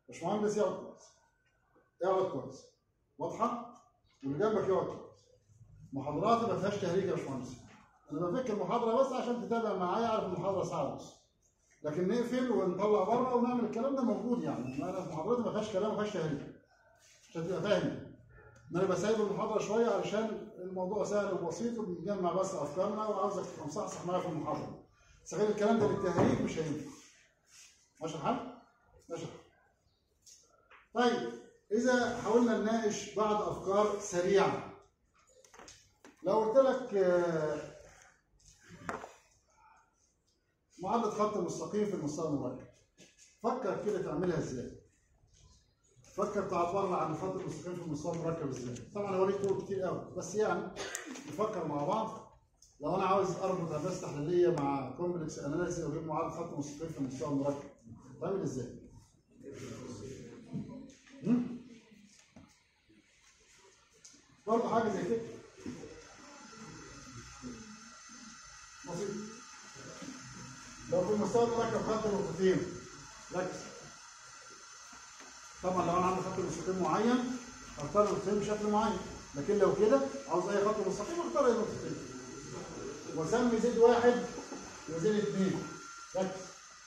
باشمهندس يقعد كويس اقعد كويس واضحه واللي جنبك يقعد كويس محاضراتي ما فيهاش تهريج يا باشمهندس انا بفك المحاضره بس عشان تتابع معايا اعرف المحاضره ساعه ونص لكن نقفل ونطلع بره ونعمل الكلام ده موجود يعني انا في محاضراتي ما فيهاش كلام ما فيهاش تهريج عشان تبقى فاهم ان انا بسيب المحاضره شويه علشان الموضوع سهل وبسيط وبنجمع بس افكارنا وعاوزك تبقى مصحصح معايا في المحاضره استغل الكلام ده للتهريج مش هينفع ماشي الحال؟ ماشي الحال طيب اذا حاولنا نناقش بعض افكار سريعه لو قلت لك آه، معادله خط مستقيم في المستوى المركب فكر كده تعملها ازاي فكر تعبرنا عن الخط المستقيم في المستوى المركب ازاي طبعا هوريك طرق كتير قوي بس يعني نفكر مع بعض لو انا عاوز اربط هندسه تحليليه مع كومبلكس اناليسيس واجيب معادله خط مستقيم في المستوى المركب تعمل ازاي؟ هم؟ برضه حاجه زي كده بسيط لو في المستوى المركب خط نقطتين ركز طبعا لو انا عندي خط مستقيم معين هختار نقطتين بشكل معين لكن لو كده عاوز اي خط مستقيم اختار اي نقطتين واسمي زد واحد وزد اثنين ركز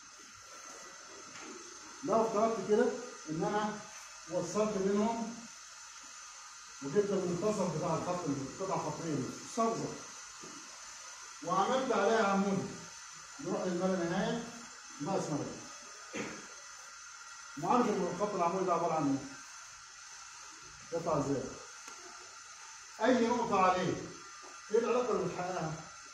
لو افترضت كده ان انا وصلت بينهم وجبت المنتصف بتاع الخط القطعه خطيه دي صبغه وعملت عليها عمود نروح للما لا نهايه ناقص ما لا معالجه الخط العمودي ده عباره عن ايه؟ يطلع ازاي؟ اي نقطه عليه ايه العلاقه اللي بتحققها؟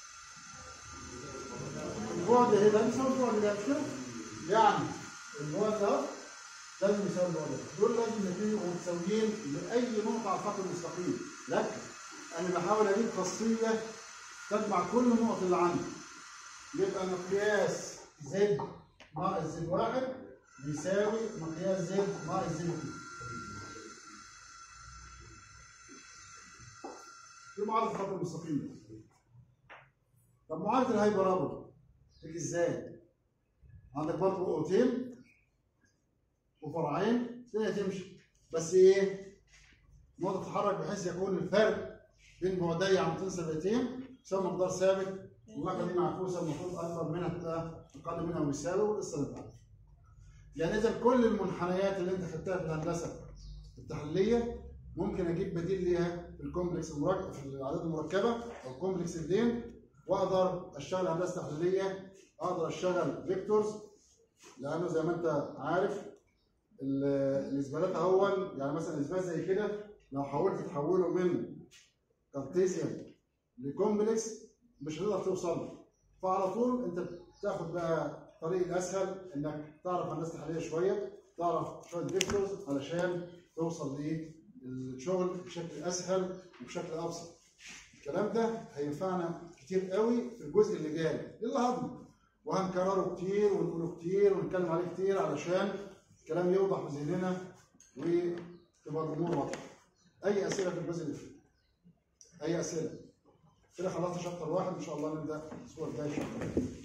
البعد هنا بيساوي البعد ده مش كده؟ يعني البعد ده لازم يساوي البعد ده دول لازم يكونوا متساويين لاي نقطه على الخط المستقيم لكن انا بحاول اجيب خاصيه تجمع كل النقط اللي عندي يبقى مقياس زد ناقص زد واحد بيساوي مقياس زد ناقص زد اثنين دي معادله الخط المستقيم ده. طب معادله الهايبرابولا تيجي ازاي؟ عندك برضه نقطتين وفرعين الدنيا تمشي بس ايه؟ نقطة تتحرك بحيث يكون الفرق بين بعدي عمودين يساوي مقدار ثابت النقطة دي معكوسة المفروض أكبر منها تبقى أقل منها ويساوي والقصة اللي بعدها. يعني إذا كل المنحنيات اللي أنت خدتها في الهندسة التحليلية ممكن أجيب بديل ليها في الكومبلكس المركب في الأعداد المركبة أو كومبلكس الدين وأقدر أشتغل هندسة تحليلية أقدر أشتغل فيكتورز لأنه زي ما أنت عارف ال- الإثباتات أهون يعني مثلا إثبات زي كده لو حاولت تحوله من كارتيزيان لكومبلكس مش هتقدر توصل له فعلى طول انت بتاخد بقى الطريق الاسهل انك تعرف هندسه تحليليه شويه تعرف شويه فيكتورز علشان توصل للشغل بشكل اسهل وبشكل ابسط الكلام ده هينفعنا كتير قوي في الجزء اللي جاي اللي هضمه وهنكرره كتير ونقوله كتير ونتكلم عليه كتير علشان الكلام يوضح في ذهننا وتبقى الامور واضحه اي اسئله في الجزء اللي فيه اي اسئله كده خلصنا شابتر واحد ان شاء الله نبدا الاسبوع الجاي شابتر